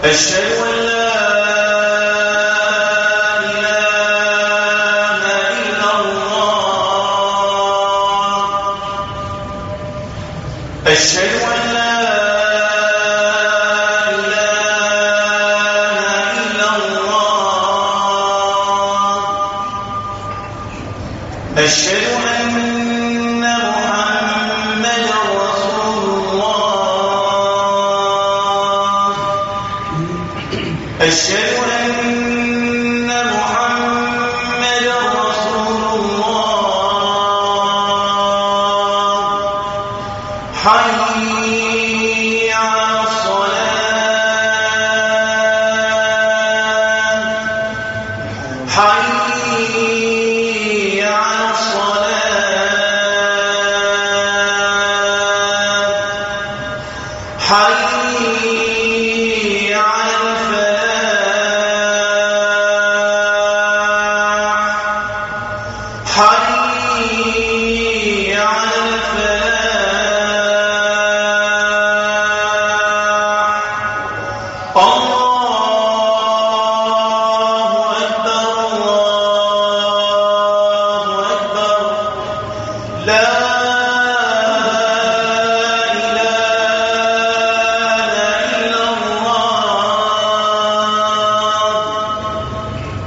أشهد أن لا إله إلا الله أشهد أن لا إله إلا الله أشهد أن محمدا رسول الله أشهد أن محمدا رسول الله حي على الصلاة حي على الصلاة حي على الفلاح حي على الفلاح الله أكبر الله أكبر لا إله إلا الله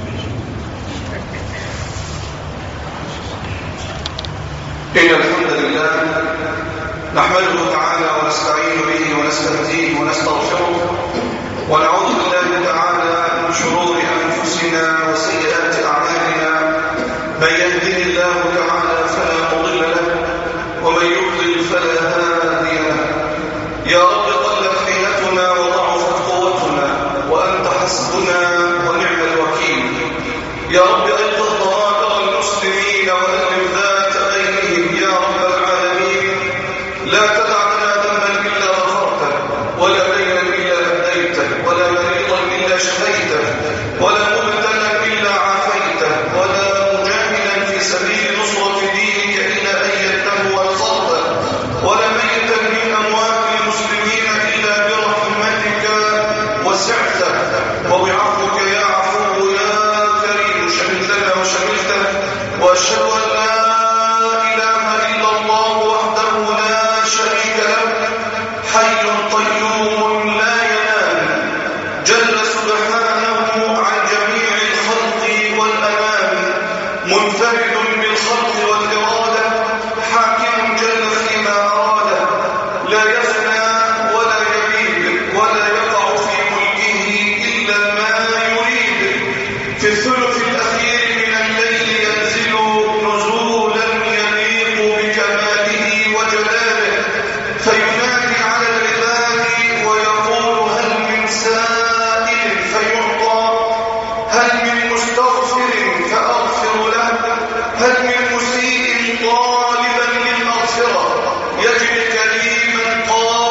إن الحمد لله نحمده تعالى ونستعين به ونستهديه ونستغفره ونعوذ بالله تعالى من شرور أنفسنا وسيئات أعمالنا من يهده الله تعالى فلا مضل له ومن يضلل فلا هادي له يا رب قلت حيلتنا وضعفت قوتنا وأنت حسبنا ونعم الوكيل يا رب أيقظ ضرائر المسلمين وألم ذات بينهم يا رب العالمين لا تدع لنا ذنبا إلا غفرته ولا دينا إلا هديته ولا مريضا إلا شفيته ولا مبتلا إلا عافيته ولا مجاهدا في سبيل نصرة دينك إلا أيدته ونصرته ولا ميتا من أموات المسلمين إلا برحمتك وسعته وبعفوك يا عفو يا كريم شملتنا وشملته وأشهد أن لا إله إلا الله وحده لا شريك له حي قيوم لا ينام جل سبحانه عن جميع الخلق والأنام منفرد بالخلق والإرادة حاكم جل فيما أراده لا يفنى ولا يبيد ولا يقع في ملكه إلا ما يريد في الثلث الأخير من الليل ينزل نزولا يليق بكماله وجلاله فينادي على العباد ويقول هل من سائل فيعطى هل من مستغفر فأغفر له هل من مسيء طالبا للمغفرة يجد كريما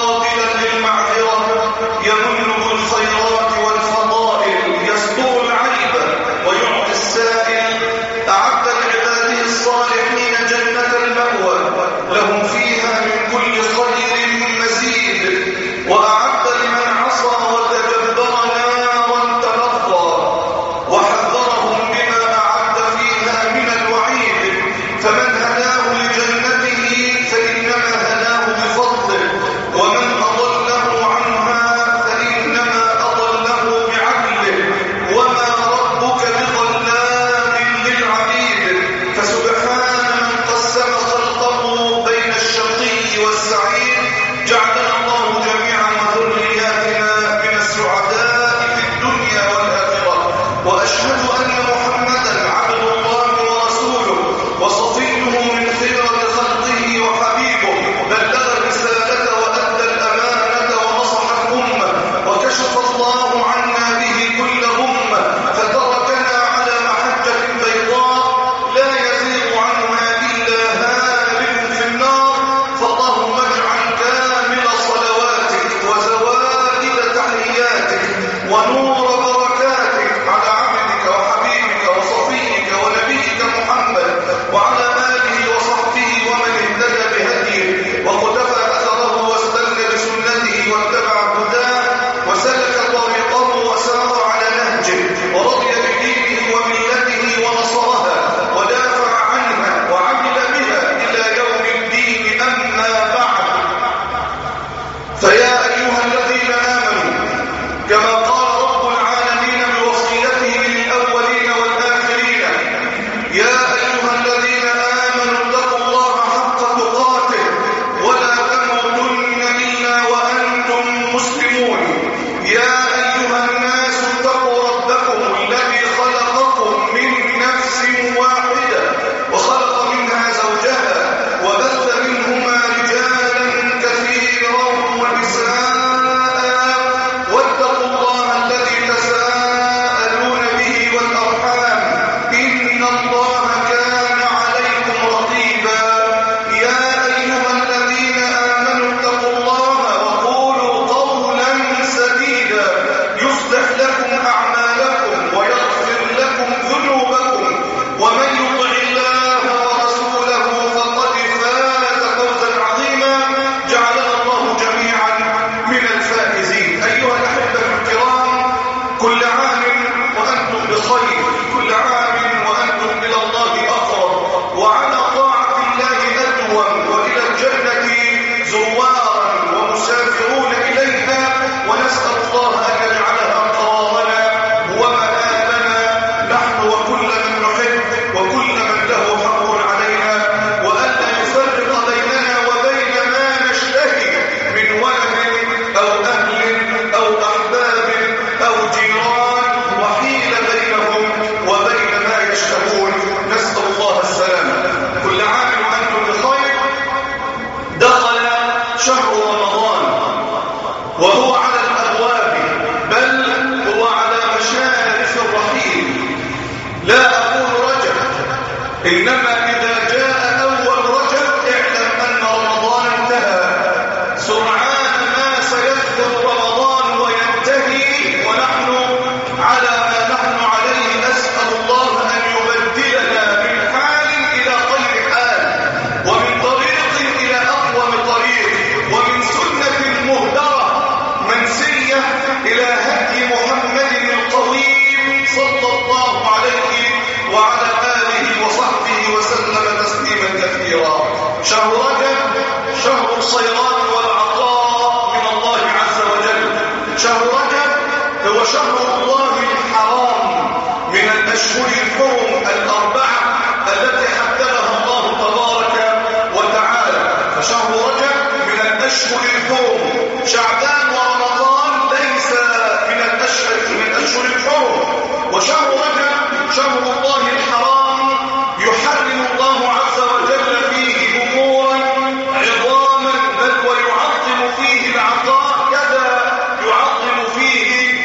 وهو على الأبواب بل هو على مشارف الرحيل لا أقول رجب إنما إذا جاء أول رجب اعلم أن رمضان انتهى سرعان ما سيدخل رمضان وينتهي ونحن على ما نحن عليه أسأل الله أن يبدلنا من حال إلى خير حال ومن طريق إلى أقوم طريق ومن سنة مهدرة منسية إلى هدي محمد القويم صلى الله عليه وعلى آله وصحبه وسلم تسليما كثيرا شهر رجب شهر الصيرات والعطاء من الله عز وجل شهر رجب هو شهر الله الحرام من الأشهر الحرم الأربعة التي حددها الله تبارك وتعالى فشهر رجب من الأشهر الحرم شعبان ورمضان ليس من الأشهر من أشهر الحرم وشهر رجب شهر الله الحرام يحرم الله عز وجل فيه أمورا عظاما بل ويعظم فيه العطاء كذا يعظم فيه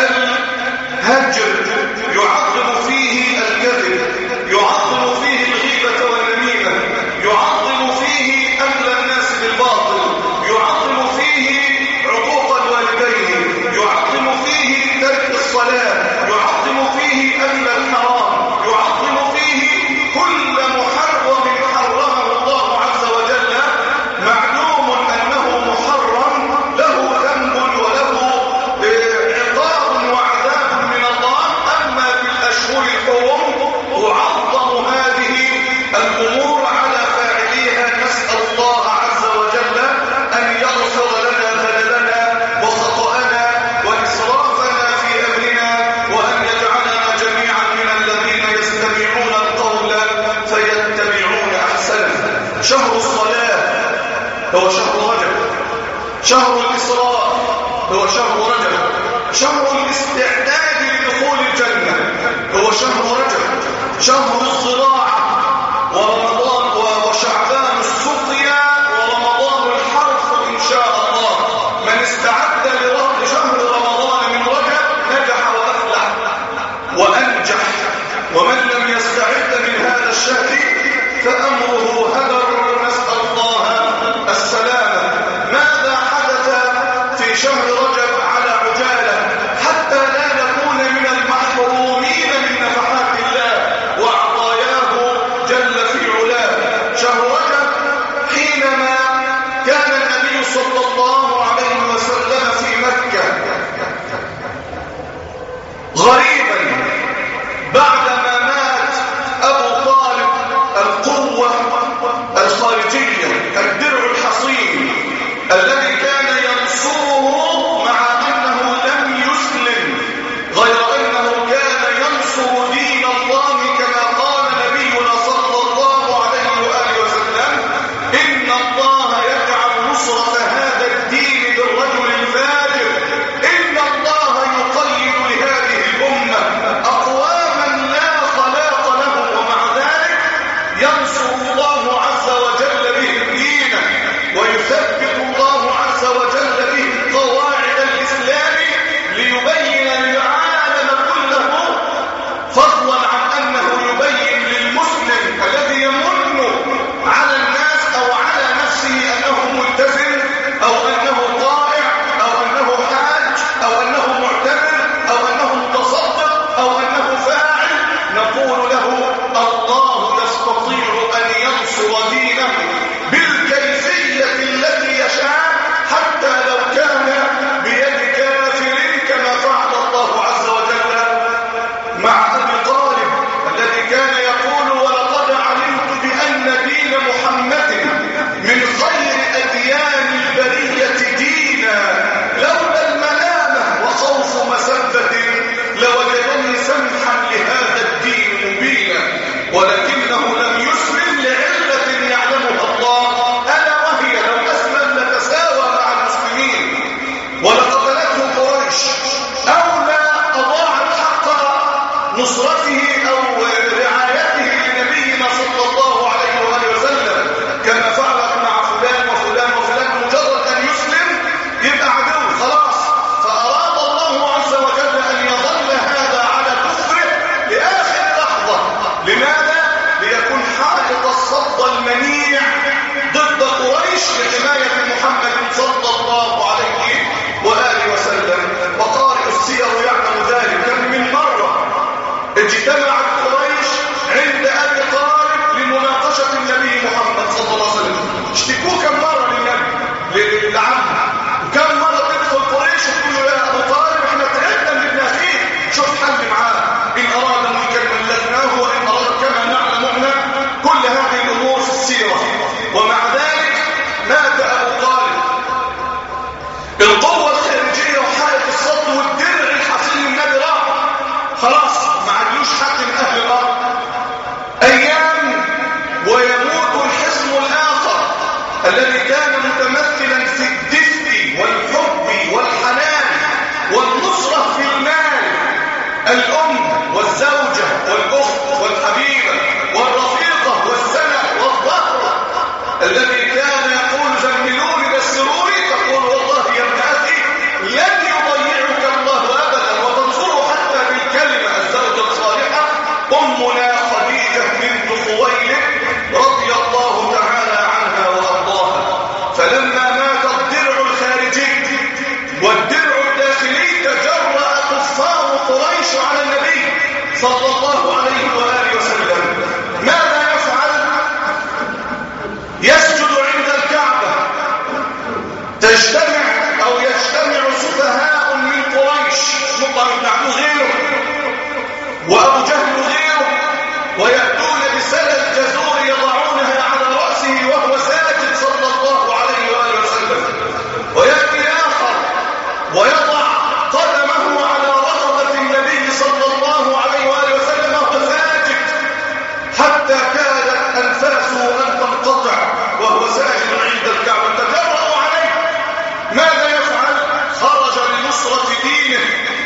الهجر يعظم فيه الكذب يعظم فيه الغيبة والنميمة يعظم فيه أكل الناس بالباطل يعظم فيه عقوق الوالدين يعظم فيه ترك الصلاة يعظم فيه أكل الحرام يعظم فيه كل محرم حرمه الله عز وجل معلوم أنه محرم له ذنب وله عقاب وعذاب من الله أما في الأشهر الحرم تعظم هذه الأمور على فاعليها نسأل الله عز وجل أن يغفر لنا زللنا وخطأنا وإسرافنا في أمرنا وأن يجعلنا جميعا من الذين يستمعون القول فيتبعون أحسنه شهر الصلاة هو شهر رجب شهر الإسراء هو شهر رجب شهر الاستعداد لدخول الجنة هو شهر رجب شهر الزراعة ورمضان وشعبان السقيا ورمضان الحرث إن شاء الله من استعد لرهب شهر رمضان من رجب نجح وأفلح وأنجح ومن لم يستعد من هذا الشهر فأمره هدر نسأل الله السلامة ماذا حدث في شهر رجب على عجالة حتى لا نكون من المحرومين من نفحات الله وعطاياه أو يجتمع سفهاء من قريش مطعم بن عبد غيره وأبو جهل غيره ويأتون بسلة الجزور يضعونها على رأسه وهو ساجد صلى الله عليه وآله وسلم ويأتي آخر ويضع قدمه على رقبة النبي صلى الله عليه وآله وسلم وهو ساجد حتى كادت أنفاسه أن تنقطع وهو ساجد عند الكعبة تجرأوا عليه ماذا يفعل؟ خرج لنصرة دينه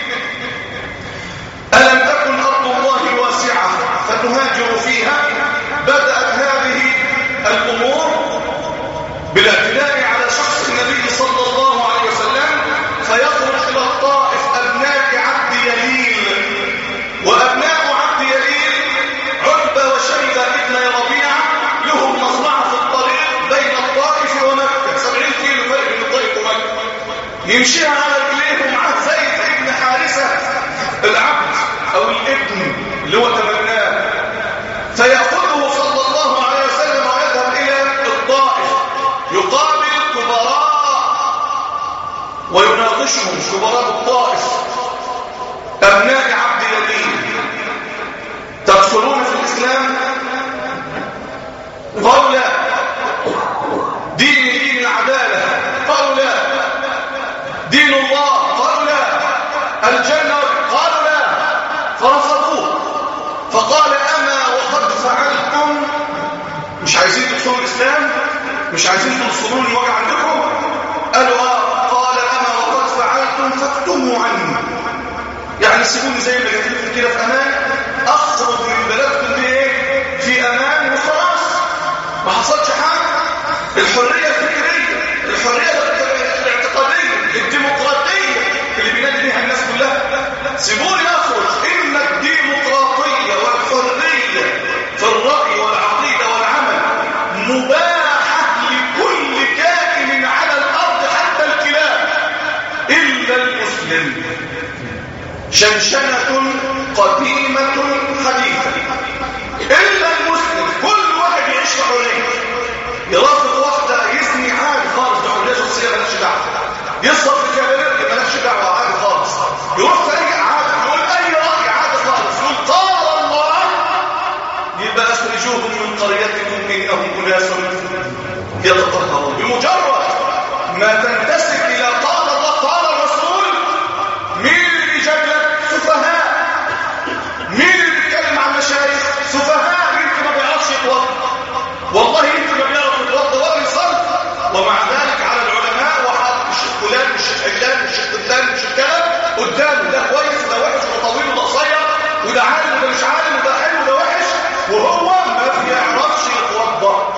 ألم تكن أرض الله واسعة فتهاجر فيها بدأت هذه الأمور بالاعتداء على شخص النبي صلى الله عليه وسلم فيخرج إلى الطائف أبناء عبد يليل وأبناء عبد يليل عتبة وشيبة ابن ربيعة لهم مصنع في الطريق بين الطائف ومكة 70 كيلو فرق بين الطائف ومكة يمشيها على رجليه ومعاه زيد ابن حارثة العبد أو الابن اللي هو تمناه فيأخذه صلى الله عليه وسلم ويذهب إلى الطائف يقابل كبراء ويناقشهم كبراء الطائف أبناء عبد يدين تدخلون في الإسلام قالوا لا دين دين العدالة قالوا لا دين الله قالوا لا الجنة قالوا لا فرفضوه فقال أما وقد فعلتم مش عايزين تدخلوا الإسلام مش عايزين تنصرون الوجع عندكم قالوا آه قال أما وقد فعلتم فاكتموا عني يعني سيبوني زي ما جاتلكم كده في أمان أخرج من بلدكم بإيه في أمان وخلاص ما حصلش حاجة الحرية الفكرية الحرية الاعتقادية الديمقراطية اللي بينادي بيها الناس كلها سيبوني أخرج إن الديمقراطية والحرية في الرأي والعقيدة والعمل مباحة لكل كائن على الأرض حتى الكلاب إلا المسلم شنشنة قديمة حديثة إلا المسلم كل واحد يعيش في حرية يرافق واحدة يزني عادي خالص ده حرية شخصية مالكش دعوة يصرف في الكبارات مالكش دعوة عادي خالص يروح في أي عادي يقول أي رأي عادي خالص يقول قال الله يبقى أخرجوهم من قريتكم إنهم أناس يتطهرون بمجرد ما تنتسب إلى قال الله قال الرسول مين اللي بيجادلك سفهاء مين اللي بيتكلم عن مشايخ سفهاء يمكن ما بيعرفش يتوضا والله يمكن ما بيعرف يتوضا ولا يصلي ومع ذلك على العلماء وحاط الشيخ فلان والشيخ علان والشيخ فلان والشيخ كذا قدامه ده كويس وده وحش وده طويل وده قصير وده عالم وده مش عالم وده حلو وده وحش وهو ما بيعرفش يتوضا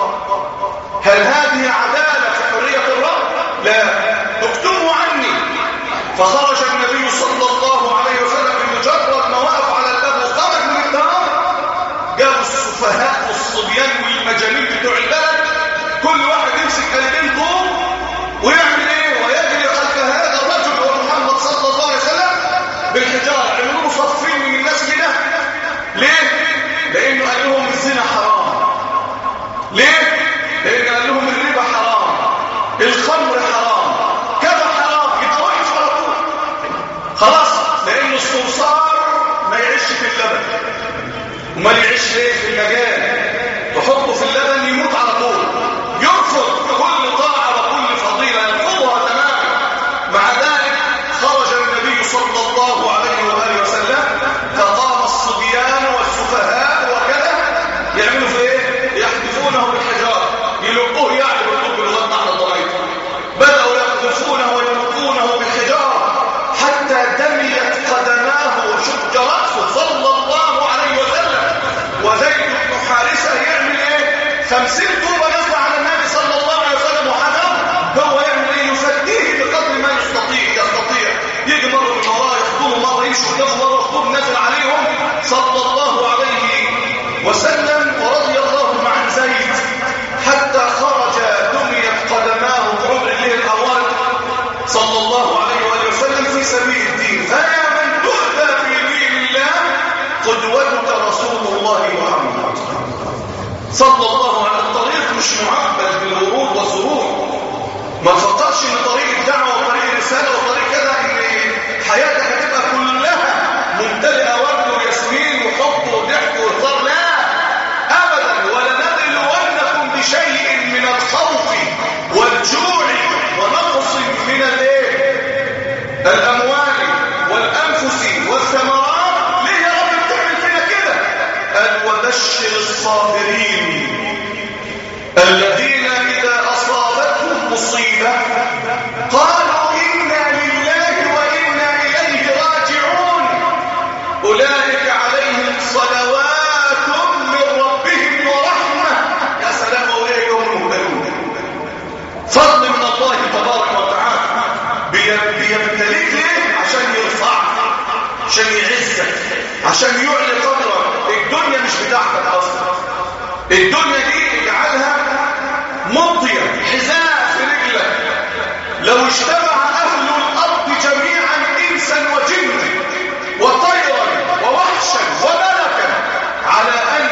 هل هذه عداله في حريه الرب لا اكتموا عني فخرج النبي صلى الله عليه وسلم بمجرد ما وقف على الباب وخرج من الدار جابوا السفهاء والصبيان والمجانين بتوع البلد كل واحد يمسك قلبين طوب ويعمل ايه ويجري خلف هذا الرجل هو محمد صلى الله عليه وسلم بالحجاره عملوا صفين من الناس كده ليه لانه قال لهم الزنا حرام ليه لانه قال لهم الربا حرام الخمر حرام كذا حرام يبقى وحش على طول خلاص لانه الصرصار ما يعيش في اللبن وما يعيش ليه في المجال تحطه في اللبن يموت على طول يرفض كل طاعه وكل فضيله يرفضها تماما مع ذلك خرج النبي صلى الله عليه واله وسلم فقام الصبيان والسفهاء وكذا يعملوا في ايه يحدفونه بالحجاره يلقوه يعني بالطب بلغتنا على الضرائب بداوا يقذفونه ويلقونه بالحجاره حتى دميت قدماه وشج راسه صلى الله عليه وسلم وزيد بن حارثه يعمل ايه خمسين طوبه نزل على النبي صلى الله عليه وسلم وحجر هو يعمل ايه يفديه بقدر ما يستطيع يستطيع يجي مره من وراه يخطبه مره يمشي قدامه مره يخطبه نزل عليهم صلى الله عليه وسلم ورضي الله عن زيد حتى خرج دميت قدماه بعمر الله الأوارق صلى الله عليه وآله وسلم في سبيل الدين فيا من تؤتى في دين الله قدوتك رسول الله محمد صلى الله عليه الطريق مش معبد بالورود والزروع ما تفكرش ان طريق الدعوه وطريق من الايه الاموال والانفس والثمرات ليه يا رب بتعمل فينا كده قال وبشر الصابرين الذين اذا اصابتهم مصيبه قالوا انا لله وانا اليه راجعون اولئك عليهم صلوات من ربهم ورحمه يا سلام اولئك هم المهتدون فضل من الله تبارك وتعالى بي- بيمتلك ليه عشان يرفعك عشان يعزك عشان يعلي قدرك الدنيا مش بتاعتك اصلا الدنيا دي اجعلها مضية حذاء في رجلك لو اجتمع اهل الارض جميعا انسا وجنا وطيرا ووحشا وملكا على ان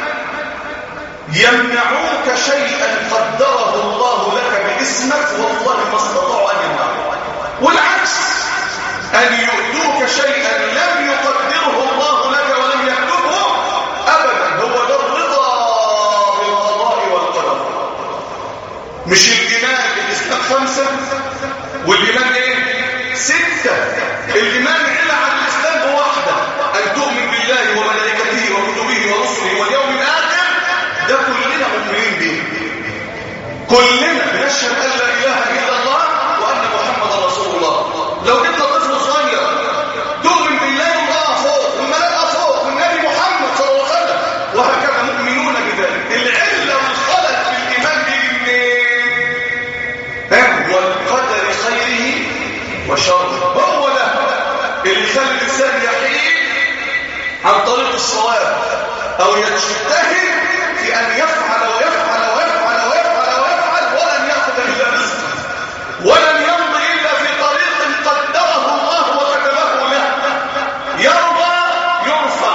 يمنعوك شيئا قدره الله لك باسمك والله ما استطاعوا ان يمنعوك والعكس ان يؤتوك شيئا لم يقدره الله لك ولم يكتبه ابدا هو ده الرضا بالقضاء والقدر مش الايمان الاسلام خمسه والايمان ايه سته الايمان علا عن الاسلام بواحده ان تؤمن بالله وملائكته وكتبه ورسله واليوم الاخر ده كلنا مؤمنين به كلنا نشهد ان لا اله الا الله وان محمدا رسول الله لو جبنا طفل صغير تؤمن بالله الله فوق والملائكه فوق والنبي محمد صلى الله عليه وسلم وهكذا مؤمنون بذلك العله والخلل في الايمان بالمين والقدر خيره وشره هو ده اللي يخلي الانسان يحيي عن طريق الصواب او يجتهد في ان يفعل ويفعل ويفعل ويفعل ويفعل ولن ياخذ الا رزقه ولن يمضي الا في طريق قدره الله وكتبه له يرضى يرفع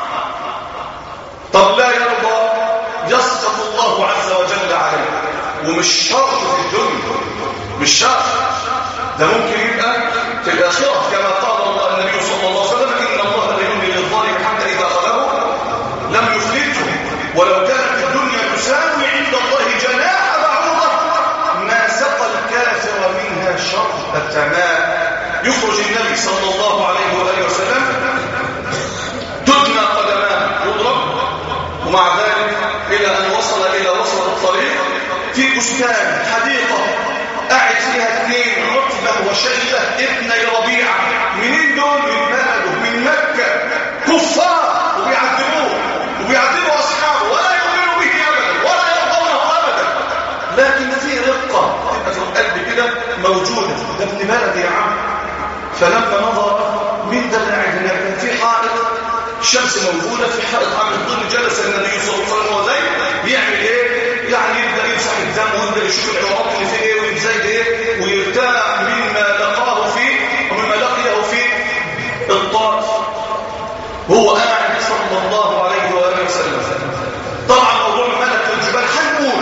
طب لا يرضى يسقط الله عز وجل عليه ومش شرط في الدنيا مش شرط ده ممكن يبقى في الآخرة كما قال الله النبي صلى الله عليه وسلم إن الله لا يملي للظالم حتى إذا أخذه لم يفلته ولو كانت الدنيا تساوي عند الله جناح بعوضة ما سقى الكافر منها شربة ماء يخرج النبي صلى الله عليه وآله وسلم تدنى قدماه يضرب ومع ذلك إلى أن وصل إلى وسط الطريق في بستان حديقة قاعد فيها اثنين عتبة وشيبة ابني ربيعة منين دول من بلده من مكة كفار وبيعذبوه وبيعذبوا أصحابه ولا يؤمنوا به أبدا ولا يرضونه أبدا لكن في رقة تبقى في القلب كده موجودة ده ابن بلدي يا عم فلما نظر مين ده اللي قاعد هناك كان في حائط الشمس موجودة في حائط عامل الظل جلس النبي صلى الله عليه وسلم وزي يعمل ايه يعني يبدأ يمسح الدم ويبدأ يشوف العورات اللي فيه ايه ويزايد ايه ويرتاح مما لقاه فيه ومما لقيه في الطائف هو قاعد صلى الله عليه وآله وسلم طبعا موضوع الملك والجبال هنقول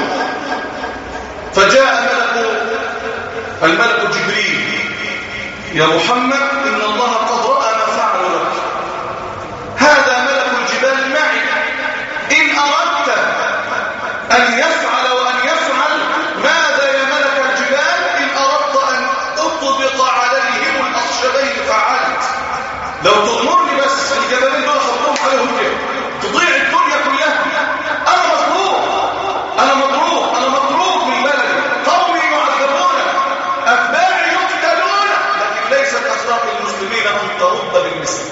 فجاء ملك الملك جبريل يا محمد إن الله قد رأى ما فعل لك هذا ملك الجبال معي إن أردت أن يفعل وأن يفعل ماذا يا ملك الجبال إن أردت أن أطبق عليهم الأخشبين فعلت لو تأمرني بس الجبلين دول أخبرهم عليهم كده تضيع الدنيا كلها أنا مضروب أنا مضروب أنا مضروب من بلدي قومي يعذبون أتباعي يقتلون لكن ليست أخلاق المسلمين أن ترد بالمثل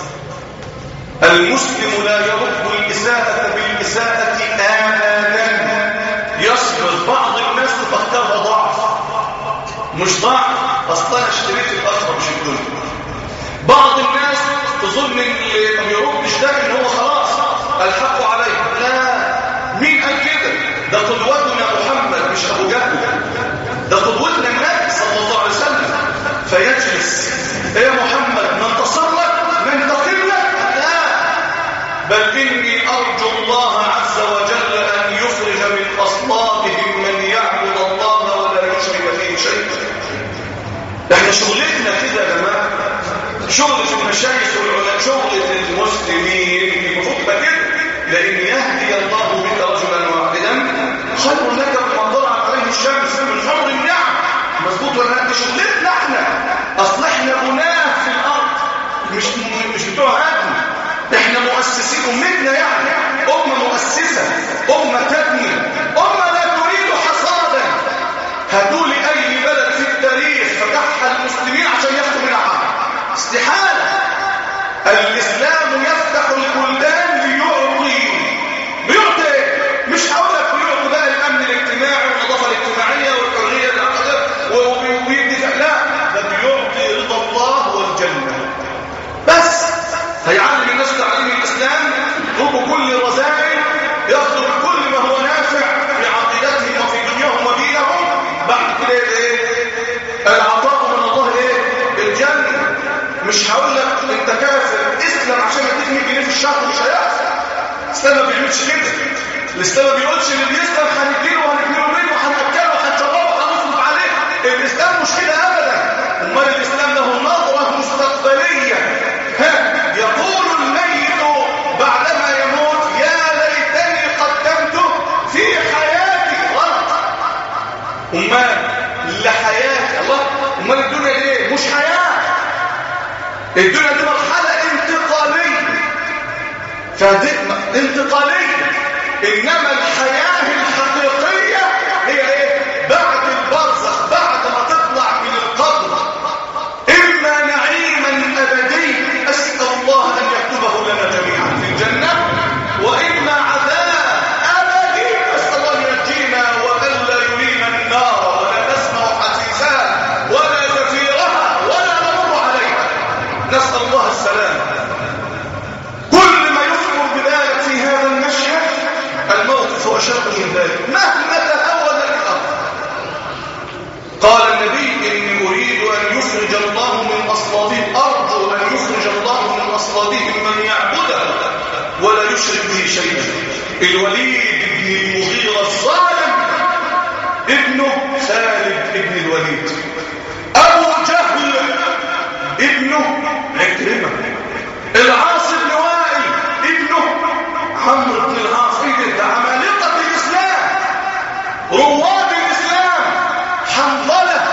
المسلم لا يرد الإساءة بالإساءة أبدا يصبر بعض الناس تفكرها ضعف مش ضعف أصلا أنا اشتريت الأخرى مش الدنيا بعض الناس تظن ان اللي ما بيردش ده ان هو خلاص الحق عليه لا مين قال كده ده قدوتنا محمد مش ابو جهل ده قدوتنا النبي صلى الله عليه وسلم فيجلس يا محمد ننتصر لك ننتقم لك لا بل اني ارجو الله عز وجل ان يخرج من اصلابهم من يعبد الله ولا يشرك فيه شيئا احنا شغلتنا كده يا جماعه شغلة المشايخ والعلماء شغلة المسلمين المفروض تبقى كده لأن يهدي الله بك رجلا واحدا خير لك مما طلعت عليه الشمس من حر النعم مظبوط ولا لا دي شغلتنا احنا اصل احنا غناه في الارض مش مش بتوع هدم احنا مؤسسين امتنا يعني امه مؤسسه امه تبني امه لا تريد حصادا هاتوا لي اي بلد في التاريخ فتحها المسلمين عشان ياخدوا منها حق استحاله الاسلام يفتح البلدان ليعطي بيعطي ايه؟ مش هقول لك بيعطي بقى الامن الاجتماعي والنظافه الاجتماعيه والحريه العقديه وبيدي لا ده بيعطي رضا الله والجنه بس هيعلم الناس تعليم الاسلام يطلبوا كل الرذائل ياخذوا بكل ما هو نافع في عقيدتهم وفي دنياهم ودينهم بعد كده ايه العطاء من الله ايه الجنه مش هقول لك انت كافر اسلم عشان اديك 100 جنيه في الشهر مش هيحصل الاسلام ما بيعملش كده الاسلام ما بيقولش اللي بيسلم هنديله وهنكمله بيته وهنأكله وهنشربه وهنصرف عليه الاسلام مش كده ابدا امال الاسلام له نظره مستقبليه ها يقول الميت بعدما يموت يا ليتني قدمت في حياتي غلط امال لحياتي الله امال الدنيا ليه مش حياه الدنيا دي مرحله انتقاليه فدي انتقاليه انما الحياه الحقيقيه هي ايه بعد البرزخ بعد ما تطلع من القبر اما نعيما ابدي اسال الله ان يكتبه لنا جميعا في الجنه واما عذاب ابدي اسال الله ان ينجينا والا يرينا النار ولا نسمع حسيسها ولا زفيرها ولا نمر عليها نسال الله السلامه كل ما يخبر بذلك في هذا المشهد الموقف هو شر من ذلك مهما تهون الامر قال النبي اني اريد ان يخرج الله من اصلابهم ارجو ان يخرج الله من اصلابهم من يعبده ولا يشرك به شيئا الوليد بن المغيرة الظالم ابنه خالد ابن الوليد ابو جهل ابنه عكرمه العاص بن وائل ابنه عمرو بن العاص ايه ده عمالقه الاسلام رواد الاسلام حنظله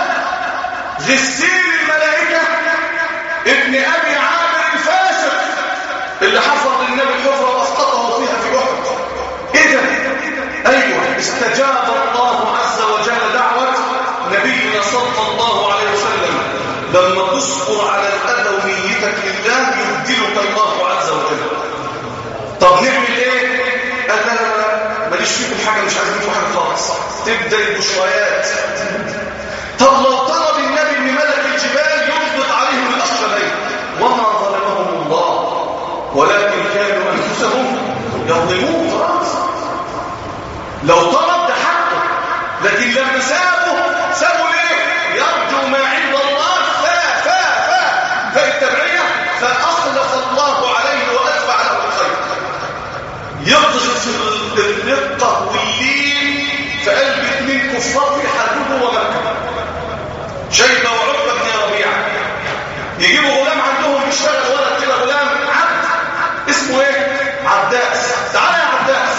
غسيل الملائكه ابن ابي عامر الفاسق اللي حفر للنبي الحفره واسقطه فيها في احد ايه ده ايوه استجاب الله عز وجل دعوه نبينا صلى الله عليه وسلم لما تصبر على الاذى ونيتك لله يبدلك الله عز وجل طب نعمل ايه قال لا لا لا ماليش فيكم حاجه مش عايز منكم حاجه خالص تبدا البشريات طب لو طلب النبي ان ملك الجبال يضبط عليهم الاخشبين وما ظلمهم الله ولكن كانوا انفسهم يظلمون خلاص لو طلب ده حقه لكن لما سابوا سابوا ليه يرجو ما عند الله فا فا فا فالتبعيه فاخلف الله عليه وادفع له الخير يقذف الرقه واللين في قلب اثنين كفار في حدود ومكه شيبه وعقبه بن ربيعه يجيبوا غلام عندهم يشتغل ولد كده غلام عبد اسمه ايه عباس تعالى يا عباس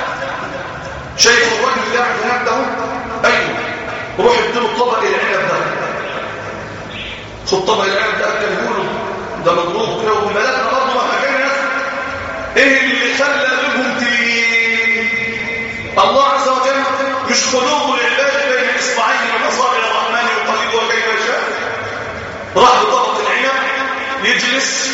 شايف الراجل اللي قاعد هناك ده ايوه روح اديله طبق العنب ده خد طبق العنب ده اكله له ده مضروب كده وملكنا برضه مهما كان يا ايه اللي خلى قلوبهم تلين الله عز وجل مش قلوب العباد بين اصبعين من اصابع الرحمن يقلبها كيف يشاء راح بطبق العنب يجلس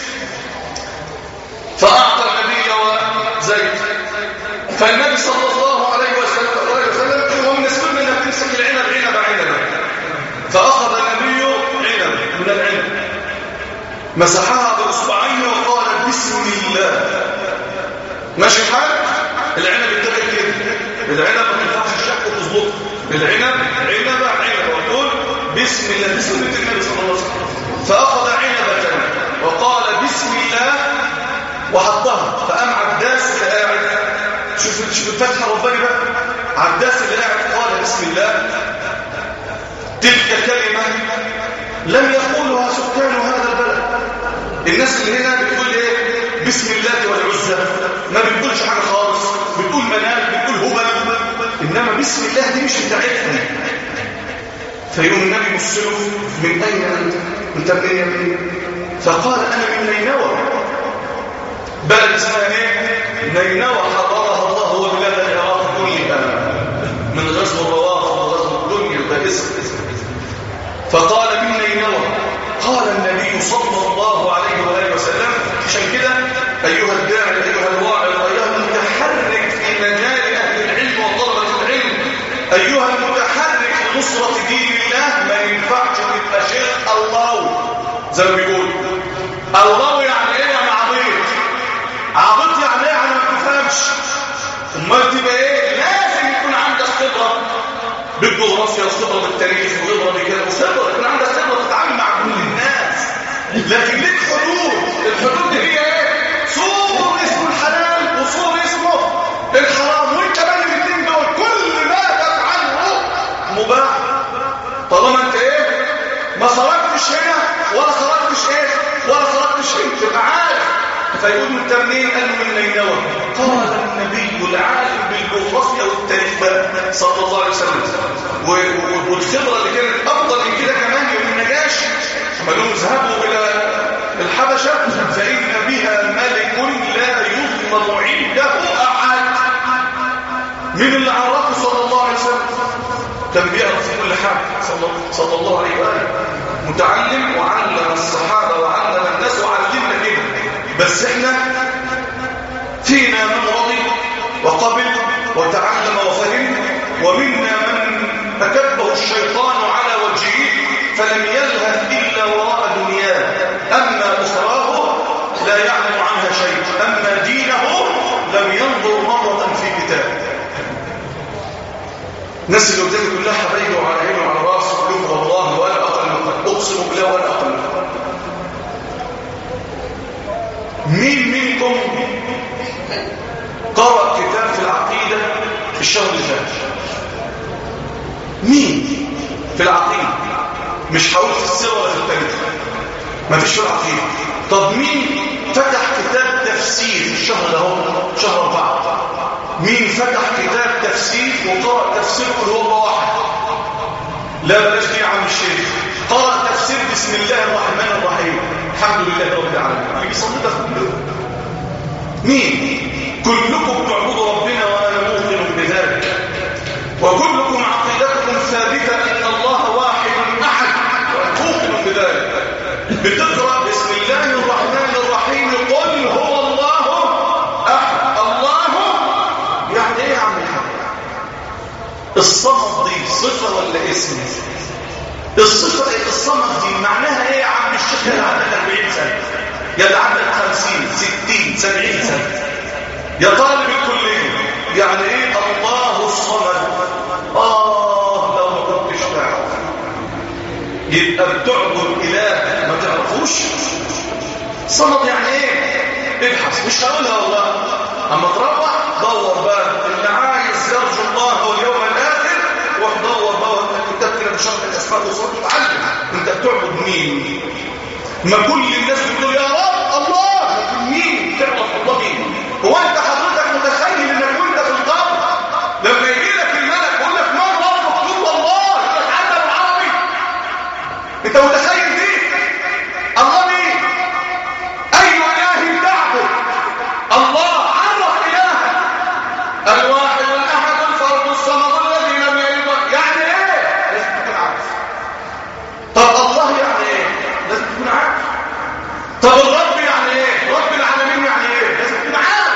فاعطى النبي وزيد فالنبي صلى الله عليه وسلم وسلم هو من السنه انك تمسك العنب عنب عنب فاخذ النبي عنب من العنب مسحها باصبعين وقال بسم الله ماشي الحال العنب اتجه كده العنب ما تنفعش الشك وتظبطه العنب عنب عنب وتقول بسم الله بسم الله النبي صلى الله عليه وسلم فاخذ عنبه وقال بسم الله وحطها فقام عباس اللي قاعد شوف شوف الفتحه رباني بقى عباس اللي قاعد قال بسم الله تلك كلمه لم يقولها سكان هذا البلد الناس اللي هنا بتقول ايه بسم الله والعزى ما بتقولش حاجه خالص بتقول منال بتقول هبل انما بسم الله دي مش بتاعتنا فيقوم النبي يبص له من اين انت انت منين يا ابني فقال انا من نينوى بلد اسمها ايه نينوى حضرها الله وبلاد العراق كلها من غزو الروافض وغزو الدنيا ده اسم فقال من نينوى قال النبي صلى الله عليه واله وسلم عشان كده ايها الداعي ايها الواعظ ايها المتحرك في مجال اهل العلم وطلبه العلم ايها المتحرك في نصره دين الله ما ينفعش تبقى شيخ الله زي ما بيقول الله يعني ايه يعني عبيط عبيط يعني ايه يعني ما تفهمش امال تبقى ايه لازم يكون عندك خبره بالجغرافيا وخبره بالتاريخ وخبره بكذا وخبره يكون عندك خبره تتعامل مع كل الناس لكن ليك حدود الحدود دي هي ايه صور اسمه الحلال وصور اسمه الحرام وانت بين الاثنين دول كل ما تفعله مباح طالما انت ايه ما خرجتش هنا ولا خرجتش ايه ولا خرجتش هنا تبقى عارف فيقول انت منين قال له من نينوى قال النبي العالم بالجغرافيا والتاريخ بقى صلى الله عليه وسلم و- و- والخبره اللي كانت افضل من كده كمان يوم النجاشي لما لهم اذهبوا الى الحبشه فان بها ملك لا يظلم عنده احد مين اللي عرفه صلى الله عليه وسلم كان بيعرف في كل حاجه صلى, صلى الله عليه واله متعلم وعلم الصحابه وعلم الناس وعلمنا كده بس احنا فينا من رضي وقبل وتعلم وفهم ومنا من أكبه الشيطان على وجهه فلم يلهث إلا وراء دنياه أما أخراه لا يعلم عنها شيء أما دينه لم ينظر مرة في كتاب الناس اللي قدامي كلها حبايبي وعلى عيني وعلى راسي كلهم والله ولا أقل منهم أقسم بالله ولا أقل منهم مين منكم قرأ كتاب في العقيدة في الشهر اللي فات مين في العقيدة مش هقول في السر ولا في التاريخ مفيش في العقيدة طب مين فتح كتاب تفسير في الشهر ده هو شهر أربعة مين فتح كتاب تفسير وقرأ تفسير كل هو واحد لا بلاش دي يا عم الشيخ قرأ تفسير بسم الله الرحمن الرحيم الحمد لله رب العالمين اللي بيصلي ده كله مين كلكم تعبدوا ربنا وانا موقن بذلك وكلكم عقيدتكم ثابته ان الله واحد احد موقن بذلك بتقرا بسم الله الرحمن الرحيم قل هو الله احد الله يعني ايه يا عم الحاج الصمد دي صفه ولا اسم الصفه ايه الصمد دي معناها ايه يا عم الشيخ اللي عندك 40 سنه يا اللي عندك 50 60 70 سنه يا طالب الكليه يعني ايه الله الصمد اه لو ما كنتش تعرف يبقى بتعبد اله ما تعرفوش صمد يعني ايه ابحث مش هقولها والله اما تروح دور بقى اللي عايز يرجو الله واليوم الاخر روح دور بقى كتاب كده بشرح الاسماء والصفات وتعلم انت بتعبد مين ما كل الناس بتقول يا رب الله لكن مين تعرف الله مين هو انت حضرتك متخيل انك وانت في القبر لما يجي لك الملك يقول لك من ربك تقول الله يقول لك عدى بالعربي انت متخيل دي الله مين اي اله تعبد الله عرف الهك الواحد الاحد الفرد الصمد الذي لم يلد يعني ايه لازم تكون عارف طب الله يعني ايه لازم تكون عارف طب الرب يعني ايه رب العالمين يعني ايه لازم تكون عارف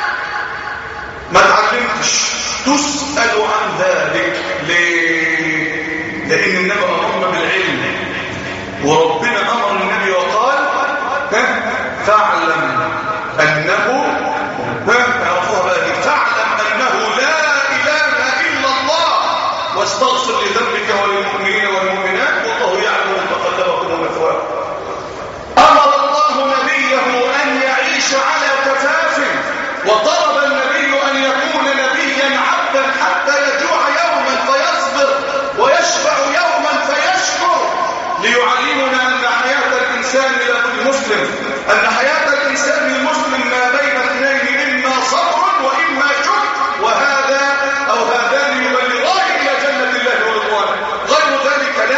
ما تعلمتش تسأل عن ذلك ليه لان النبي امرنا بالعلم وربنا امر النبي وقال ها فاعلم انه ها اعرفوها بقى دي فاعلم انه لا اله الا الله واستغفر لذنبك وللمؤمنين والمؤمنات والله يعلم متقلبكم ومثواكم امر الله نبيه ان يعيش على كفاف وطلب النبي ان يكون نبيا عبدا حتى يجوع يوما فيصبر ويشبع يوما فيشكر ليعلمنا ان حياه الانسان المسلم ان حياه الانسان المسلم ما بين اثنين اما صبر واما شكر وهذا او هذان يبلغان الى جنه الله ورضوانه غير ذلك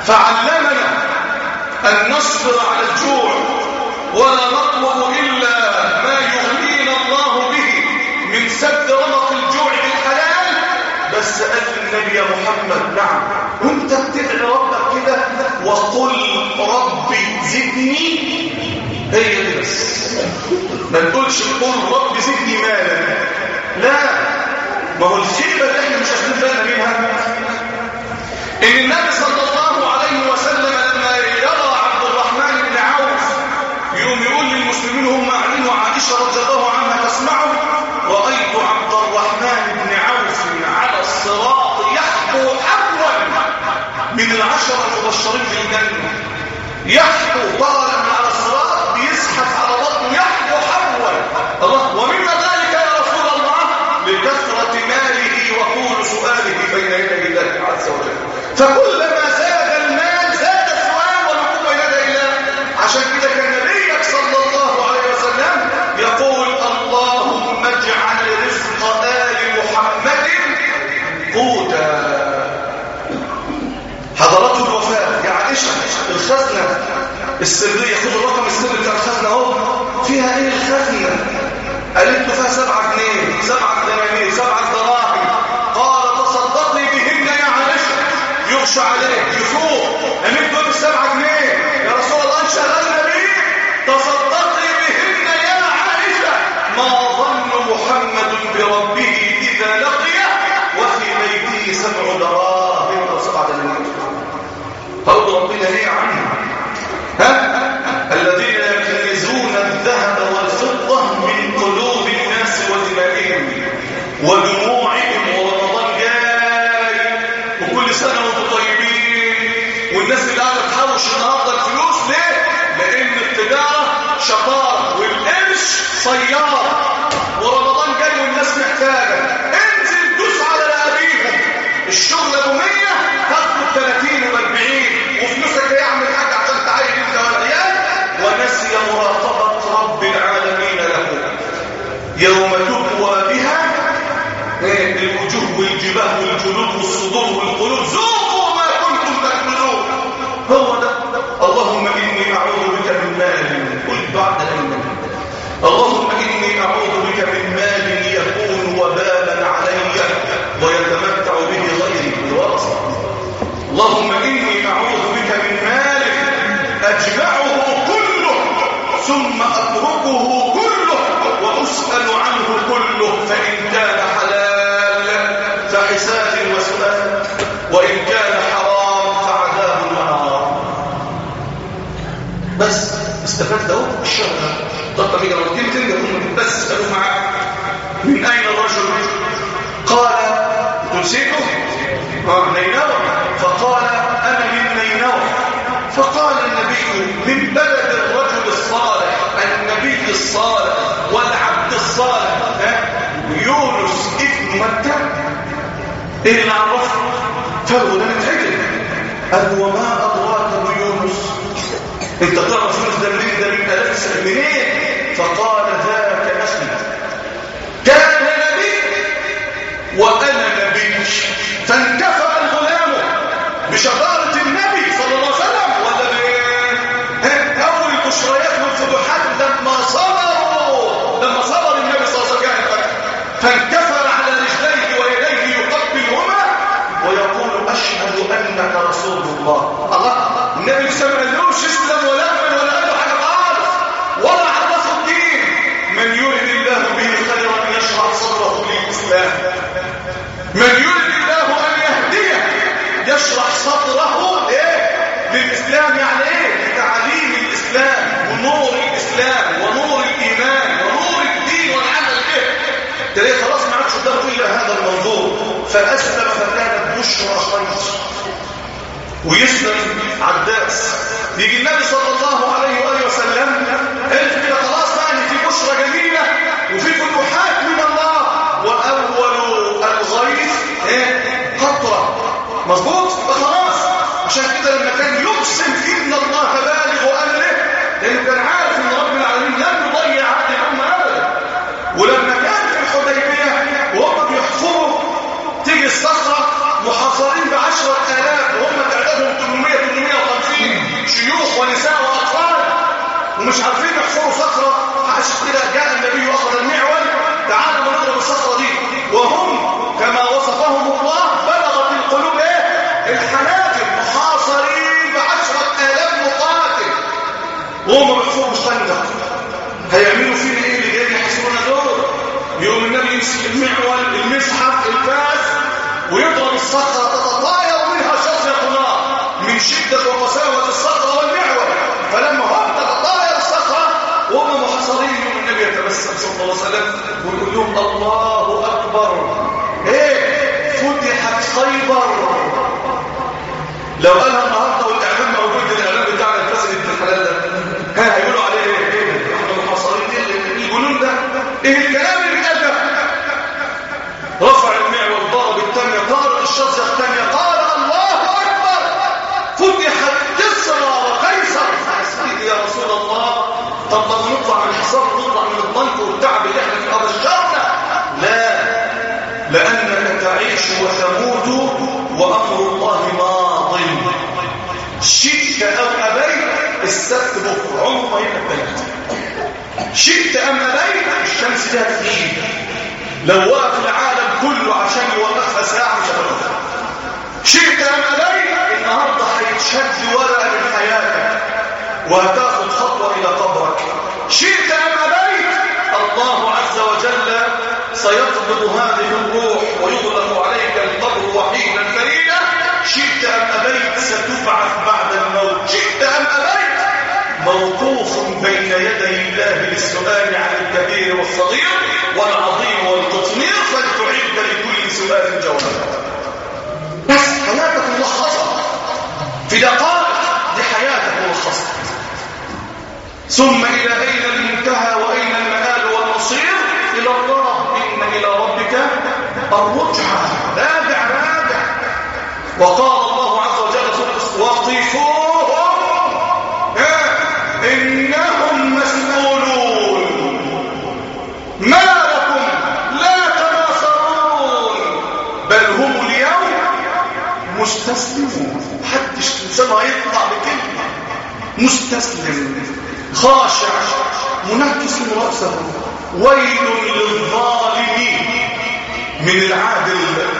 فعلمنا أن نصبر على الجوع ولا نطلب إلا ما يغنينا الله به من سد رمق الجوع بالحلال بس قال النبي يا محمد نعم وانت بتدعي ربك كده وقل ربي زدني هي دي بس ما تقولش قل ربي زدني مالا لا ما هو الخيبه اللي احنا مش واخدين بالنا منها ان النبي صلى الله عليه وسلم لما يرى عبد الرحمن بن عوف يقوم يقول للمسلمين هم قاعدين وعائشه رضي الله عنها تسمعه رايت عبد الرحمن بن عوف على الصراط يحبو حبوا من العشره المبشرين بالجنه يحبو طالع من على الصراط بيزحف على بطنه يحبو حبوا الله ومما ذلك يا رسول الله لكثره ماله وطول سؤاله بين يدي الله عز وجل فكلما زاد المال زاد السؤال والوقوف بين يدي الله عشان كده كان نبيك صلى الله عليه وسلم يقول اللهم اجعل رزق ال محمد قوتا حضرات الوفاه يا عائشه الخزنه السريه خذوا الرقم السري بتاع الخزنه اهو فيها ايه الخزنه قالت له فيها سبعة جنيه سبعة دنانير سبعة دراهم قال تصدقي بهن يا عائشة يغشى عليك يفوق قامت له بالسبعة جنيه يا رسول الله انشغلنا بيه تصدقي بهن يا عائشة ما ظن محمد بربه إذا لقيه وفي بيته سبع دراهم أو سبعة دنانير هرد ربنا ليه عنه ها الذين يكنزون الذهب والفضة من قلوب الناس ودمائهم ودموعهم ورمضان جاي وكل سنة وانتم طيبين والناس اللي قاعدة تحوش النهارده الفلوس ليه؟ لأن التجارة شطارة والقرش صيارة ورمضان جاي والناس محتاجة انزل دوس على رقابيهم الشغل ابو 100 تاخد 30 و40 وفلوسك يعمل حاجة عشان تعين انت والعيال ونسي مراقبة رب العالمين له يوم تبوى بها إيه؟ الوجوه والجباه والجلود والصدور والقلوب ذوقوا ما كنتم تأكلون هو ده اللهم إني أعوذ بك من مال قل بعد علم اللهم إني أعوذ بك من مال يكون وبالا علي ويتمتع به غيري بالورثة اللهم إني أعوذ بك من مال أجمعه كله ثم أتركه كله وأسأل عنه كله فإن كان حلال فحساب وسؤال وإن كان حرام فعذاب ونار بس استفدت اهو الشهر ده طب يجي مرتين تنجح بس اسالوا معاه من اين الرجل قال تنسيته اه نينوى فقال انا من نينوى فقال النبي من بلد الرجل الصالح النبي الصالح والعبد الصالح ها؟ يونس ابن متى ايه اللي عرفه فهو ده متعجل قال وما ادراك بيونس انت تعرف يونس ده منين ده من الاف سنه منين فقال ذاك اخي كان نبي وانا نبي فانكفأ الغلام بشطارة النبي صلى الله عليه وسلم ولا بايه اول البشريات والفتوحات لما صبروا لما صبر النبي صلى الله عليه وسلم فانكفر على رجليه ويديه يقبلهما ويقول اشهد انك رسول الله الله النبي لسه ما قالوش اسلم ولا امن ولا قال له حاجه خالص ولا عرفه الدين من يريد الله به خيرا يشرح صدره للاسلام من يريد الله ان يهديه يشرح صدره ايه للاسلام يعني ايه لتعليم الاسلام ونور الاسلام ونور الايمان ونور الدين والعمل به تلاقيه خلاص ما عادش قدامه الا هذا المنظور فاسلم فكانت بشرى خير ويسلم عداس يجي النبي صلى الله عليه واله وسلم عرف كده خلاص بقى ان في بشرى جميله وفي فتوحات من الله واول الغيث ايه قطره مظبوط خلاص عشان كده لما كان يقسم ان الله بالغ امره لانه كان عارف ان رب العالمين لن يضيع عهد الامه ابدا ولما كان في الحديبيه وهم بيحفروا تيجي الصخره محاصرين ب 10000 وهم تعدادهم 800 ومش عارفين يحفروا صخرة عشان كده جاء النبي وأخذ المعول تعالوا نضرب الصخرة دي وهم كما وصفهم الله بلغت القلوب ايه الحناجر محاصرين بعشرة آلاف مقاتل وهم بيحفروا مش خندق هيعملوا فينا ايه اللي جايين يحصرونا دول يوم النبي يمسك المعول المصحف الفاس ويضرب الصخرة تتطاير منها شطرة نار من شدة وقساوة الصخرة والمعول فلما هم تتطاير الصخرة وهم محصرين يوم النبي يتبسم صلى الله عليه وسلم ويقول لهم الله أكبر ايه فتحت خيبر لو قالها النهارده والاعلام موجود الاعلام بتاع الفاسد ابن الحلال ده كان هيقولوا عليه ايه ايه احنا محصرين ايه الجنون ده ايه الكلام اللي بيتقال ده رفع المعول ضرب الثانيه طارق الشجره الثانيه قال الله اكبر فتحت كسرى وقيصر سيدي يا رسول الله طب لما نطلع من الحصار نطلع من الضنك والتعب اللي احنا فيه ابشرنا لا لانك تعيش وتموت وامر الله ماض شئت او ابيت السبت بكره عمره ما يبقى الثلاث شئت ام ابيت الشمس لها تغيب لو وقف العالم كله عشان يوقفها ساعه مش هتوقفها شئت ام ابيت النهارده هيتشد ورقه من حياتك وهتاخد خطوه الى قبرك شئت ام ابيت الله عز وجل سيقبض هذه الروح ويغلق عليك القبر وحيدا فريدا شئت ام ابيت ستبعث بعد الموت شئت ام ابيت موقوف بين يدي الله للسؤال عن الكبير والصغير والعظيم والقطمير فلتعد لكل سؤال جوابا بس حياتك ملخصه في دقائق دي حياتك ملخصه ثم الى اين المنتهى واين المآل والمصير الى الله ان الى ربك الرجعه راجع راجع وقال الله عز وجل وقفوهم إنهم مسؤولون ما لكم لا تناصرون بل هم اليوم مستسلمون محدش لسانه هيطلع بكلمة مستسلم خاشع منكس رأسه ويل للظالمين من العادل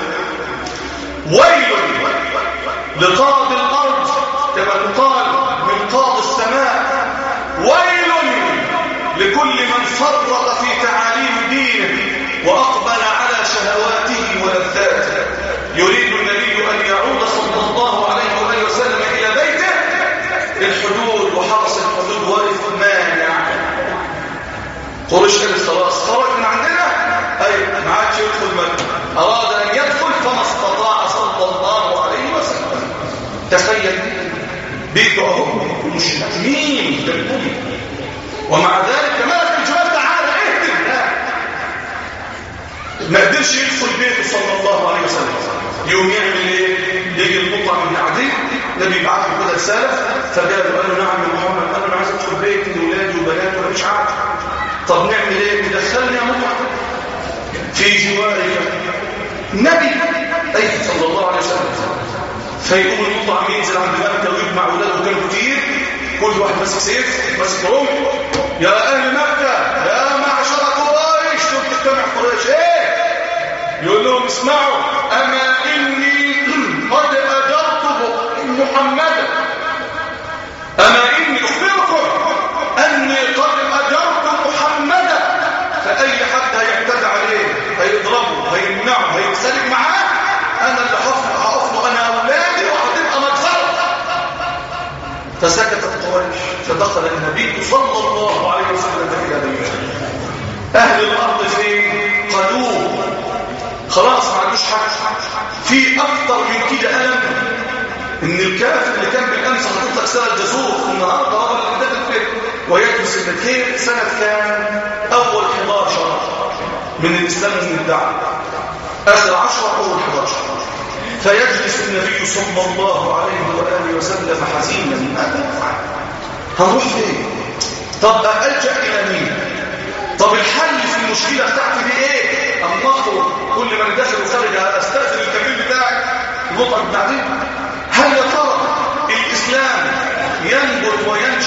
ويل لقاضي الأرض كما يقال من قاضي السماء ويل لكل من فرط في تعاليم دينه وأقبل على شهواته ولذاته يريد النبي أن يعود صلى الله عليه وآله وسلم إلى بيته الحدود وحرس الحدود ورث مانع قريش كانت خلاص خرج من عندنا أي ما عادش يدخل مكة أراد أن يدخل فما استطاع صلى الله عليه وسلم تخيل بيته اهو مش مين بالأم ومع ذلك ملك الجبال تعالى اهدم لا ما قدرش يدخل بيته صلى الله عليه وسلم يوم يعمل ايه يجي المطعم بن عدي النبي يبعث له كده رساله فجاء قال له نعم يا محمد قال له انا عايز ادخل بيتي لاولادي وبناتي وانا مش عارف طب نعمل ايه دخلني يا مطعم في جواري النبي اي صلى الله عليه وسلم فيقوم المطعم ينزل عند مكه ويجمع اولاده كانوا كتير كل واحد ماسك سيف ماسك رمح يا اهل مكه يا معشر قريش شوف تجتمع قريش ايه يقول لهم اسمعوا اما اني قد اجرت محمدا اما اني اخبركم اني قد اجرت محمدا فاي حد هيعتدى عليه هيضربه هيمنعه هيتسلك معاه انا اللي هقف انا اولادي وهتبقى مجزره فسكتت قريش فدخل النبي صلى الله عليه وسلم الى بيته اهل الارض فين قالوه خلاص ما عندوش حاجه في اكتر من كده الم ان الكافر اللي كان بالامس حاطط لك سنه جزور النهارده هو اللي داخل فيه ويدرس سنتين سنه كام اول 11 من الاسلام من الدعوه اخر 10 اول 11 فيجلس النبي صلى الله عليه واله وسلم حزينا ماذا نفعل هنروح فين طب الجا الى مين طب الحل في المشكله بتاعتي دي ايه اما اخرج كل ما داخل وخارج استاذن الكبير بتاعك المطعم بعدين هل يا ترى الاسلام ينبت وينشا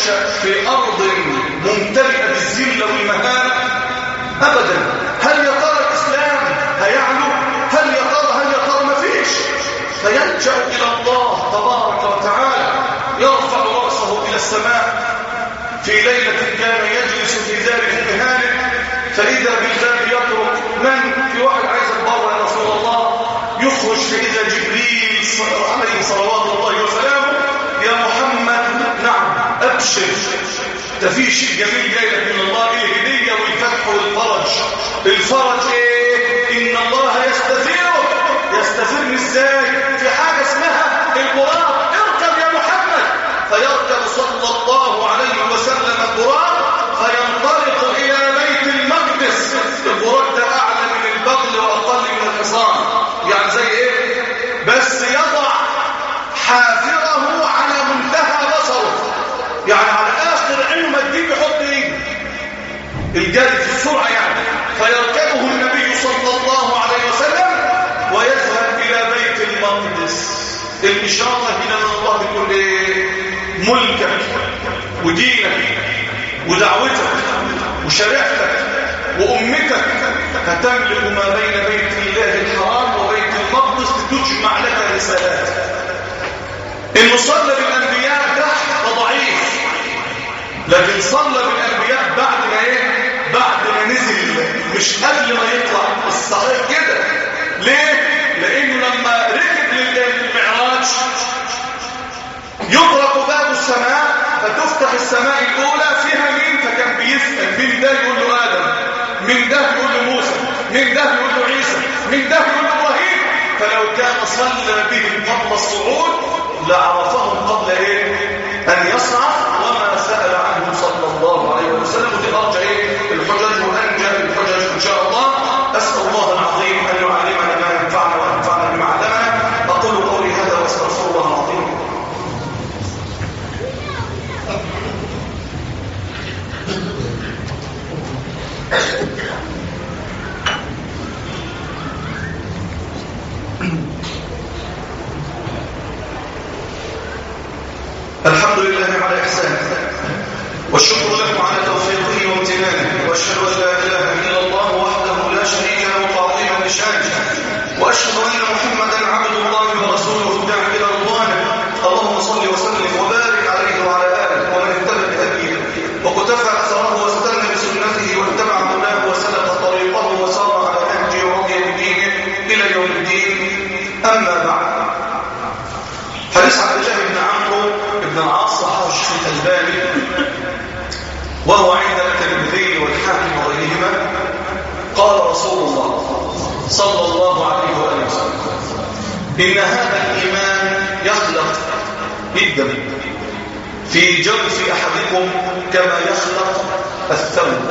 ينشأ في أرض ممتلئة بالذلة والمهانة أبدا هل يا ترى الإسلام هيعلو هل يا ترى هل يا ترى مفيش فيلجأ إلى الله تبارك وتعالى يرفع رأسه إلى السماء في ليلة كان يجلس في دار امتهانه فإذا بالباب يطرق من في واحد عايز البر يا رسول الله يخرج فإذا جبريل عليه صلوات الله وسلامه يا محمد نعم أبشر ده في شيء جميل جاي لك من الله الهدية والفتح والفرج الفرج ايه إن الله يستثيرك يستثيرني ازاي في حاجة اسمها البراق اركب يا محمد فيركب صلى الله عليه وسلم البراق فينطلق إلى بيت المقدس البراق ده أعلى من البغل وأقل من الحصان يعني زي إيه بس يضع حافره على منتهى بصره يعني على آخر عينه ما تجيب يحط إيه الجاري في السرعة يعني فيركبه النبي صلى الله عليه وسلم ويذهب إلى بيت المقدس الإشارة هنا من الله بيقول إيه ملكك ودينك ودعوتك وشريعتك وأمتك هتملك ما بين بيت الله الحرام وبيت المقدس لتجمع لك رسالات إن صلى بالأنبياء تحت فضعيف لكن صلى بالأنبياء بعد ما إيه بعد ما نزل مش قبل ما يطلع الصحيح كده ليه لأنه لما ركب للمعراج يطرق باب السماء فتفتح السماء الأولى فيها مين فكان بيسأل مين ده يقول له آدم مين ده يقول له موسى مين ده يقول له عيسى مين ده يقول له إبراهيم فلو كان صلى بهم قبل الصعود لعرفهم قبل إيه أن يصعد وما سأل عنه صلى الله عليه وسلم ودي أرجع إيه الحجج وأنجى الحجج إن شاء الله أسأل الله العظيم أن يعلمنا ما ينفعنا وينفعنا بما علمنا أقول قولي هذا وأستغفر الله العظيم الحمد لله على إحسانه والشكر له على توفيقه وامتنانه وأشهد أن لا إله إلا الله وحده لا شريك له تعظيما لشانه وأشهد أن محمدا عبد الله ورسوله الداعي إلى رضوانه اللهم صل وسلم وبارك عليه وعلى آله ومن اهتدى بهديه وقتفى أثره واستنى بسنته واتبع هداه وسلك طريقه وسار على نهجه ورضي بدينه إلى يوم الدين أما بعد حديث عبد الله بن عمرو بن العاص صححه الشيخ الألباني وهو عند الترمذي والحاكم وغيرهما قال رسول الله صلى الله عليه وآله وسلم إن هذا الإيمان يخلق جدا في جوف أحدكم كما يخلق الثوب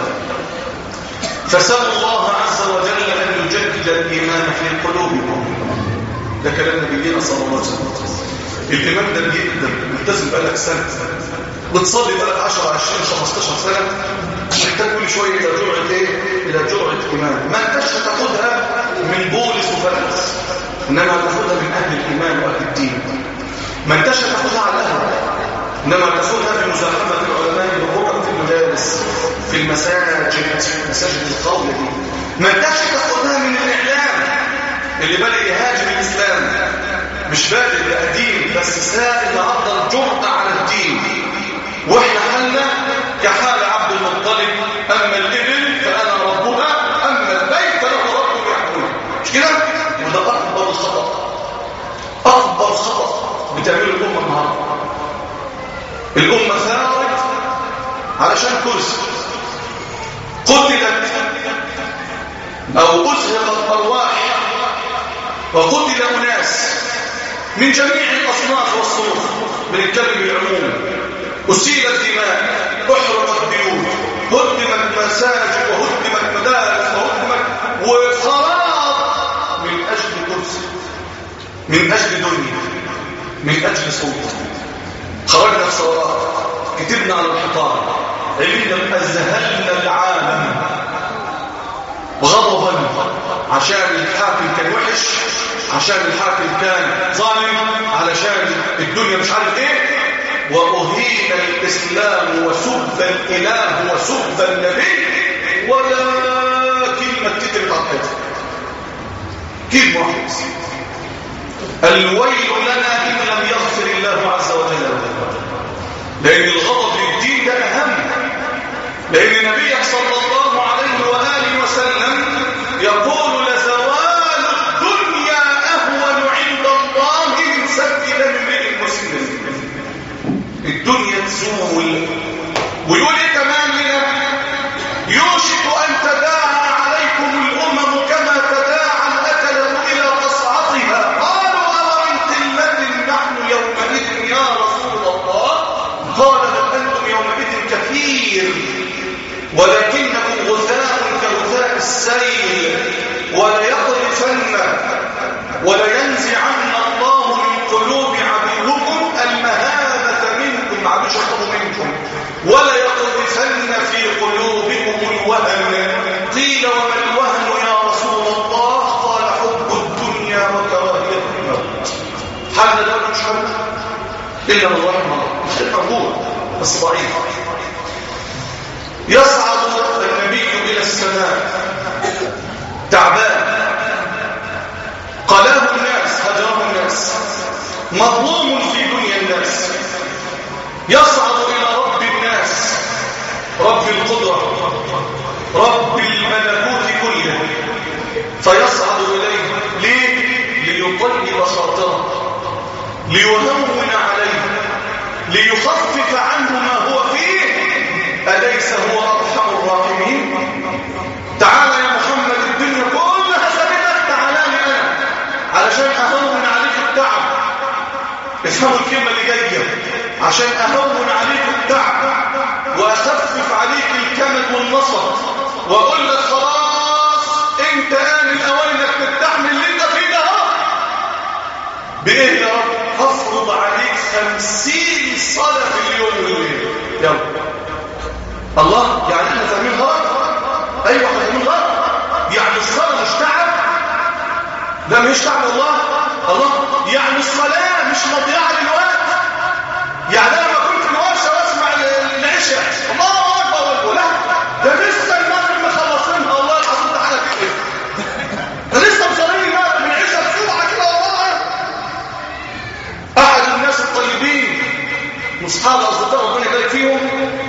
فسأل الله عز وجل أن يجدد الإيمان في قلوبكم ده كلام نبينا صلى الله عليه وسلم الإمام ده جدا ملتزم بقالك سنة بتصلي بقالك 10 20 15 سنة محتاج كل شوية إلى جرعة إيه؟ إلى جرعة إيمان ما أنتش تاخدها من بولس وفلس إنما تاخدها من أهل الإيمان وأهل الدين ما أنتش تاخدها على القهوة إنما تاخدها بمزاحمة العلماء بالركب في المدارس في المساجد مساجد القولة دي ما أنتش تاخدها من الإعلام اللي بدأ يهاجم الإسلام مش بادئ بقديم بس سائل النهارده الجرأة على الدين واحنا حالنا كحال عبد المطلب اما الابل فانا ربها اما البيت فله رب يحكمه مش كده وده اكبر خطا اكبر خطا بتعمله الامه النهارده الامه ثارت علشان كرسي قتلت او ازهقت ارواح وقتل اناس من جميع الأصناف والصنوف بنتكلم بالعموم أسيل الدماء أحرقت بيوت هدمت مساجد وهدمت مدارس وهدمت وخراب من أجل كرسي من أجل دنيا من أجل صوت خرجنا في ثورات كتبنا على الحيطان علمنا أذهلنا العالم غضبا عشان الحاكم كان وحش عشان الحاكم كان ظالم علشان الدنيا مش عارف ايه وأهين الإسلام وسب الإله وسب النبي ولا كلمة تترك عن حياتك كلمة واحدة الويل لنا إن لم يغفر الله عز وجل لنا لأن الغضب للدين ده أهم لأن النبي صلى الله عليه وآله وسلم يقول لزوال الدنيا أهون عند الله من سب دم امرئ مسلم الدنيا تزول ويقول ايه كمان هنا يوشك أن تداعى عليكم الأمم كما تداعى الأكلة إلى قصعتها قالوا أومن قلة نحن يومئذ يا رسول الله قال بل أنتم يومئذ كثير ولكنكم غثاء كغثاء السيل وليقذفن ولينزعن الله من قلوب عدوكم المهابة منكم عدو شيطان منكم وليقذفن في قلوبكم الوهن قيل وما الوهن يا رسول الله قال حب الدنيا وكراهية الموت حل ده مش حل إلا من رحم الله مش موجود بس ضعيف يصعد النبي إلى السماء تعبان قلاه الناس هجره الناس مظلوم في دنيا الناس يصعد إلى رب الناس رب القدرة رب الملكوت كله فيصعد إليه ليه؟ ليطيب خاطره ليهون عليه ليخفف عنه ما هو فيه أليس هو أرحم الراحمين تعال يا محمد الدنيا كلها سبتك تعالى لي أنا علشان أهون عليك التعب افهموا الكلمة اللي جاية عشان أهون عليك التعب وأخفف عليك الكمد والنصر وأقول لك خلاص انت آن الأوان انك تستحمل اللي انت فيه ده بإيه يا رب هفرض عليك خمسين صلاة في اليوم والليل يلا الله يعني احنا فاهمين غلط ايوه احنا فاهمين غلط يعني الصلاة مش تعب ده مش تعب الله الله يعني الصلاة مش مضيعة للوقت يعني انا ما كنت الورشة واسمع العشاء الله اكبر ولا ده لسه المغرب مخلصينها والله العظيم ده حاجه كده ده لسه مصلين المغرب من العشاء بسرعه كده والله احد الناس الطيبين واصحاب اصدقاء ربنا يبارك فيهم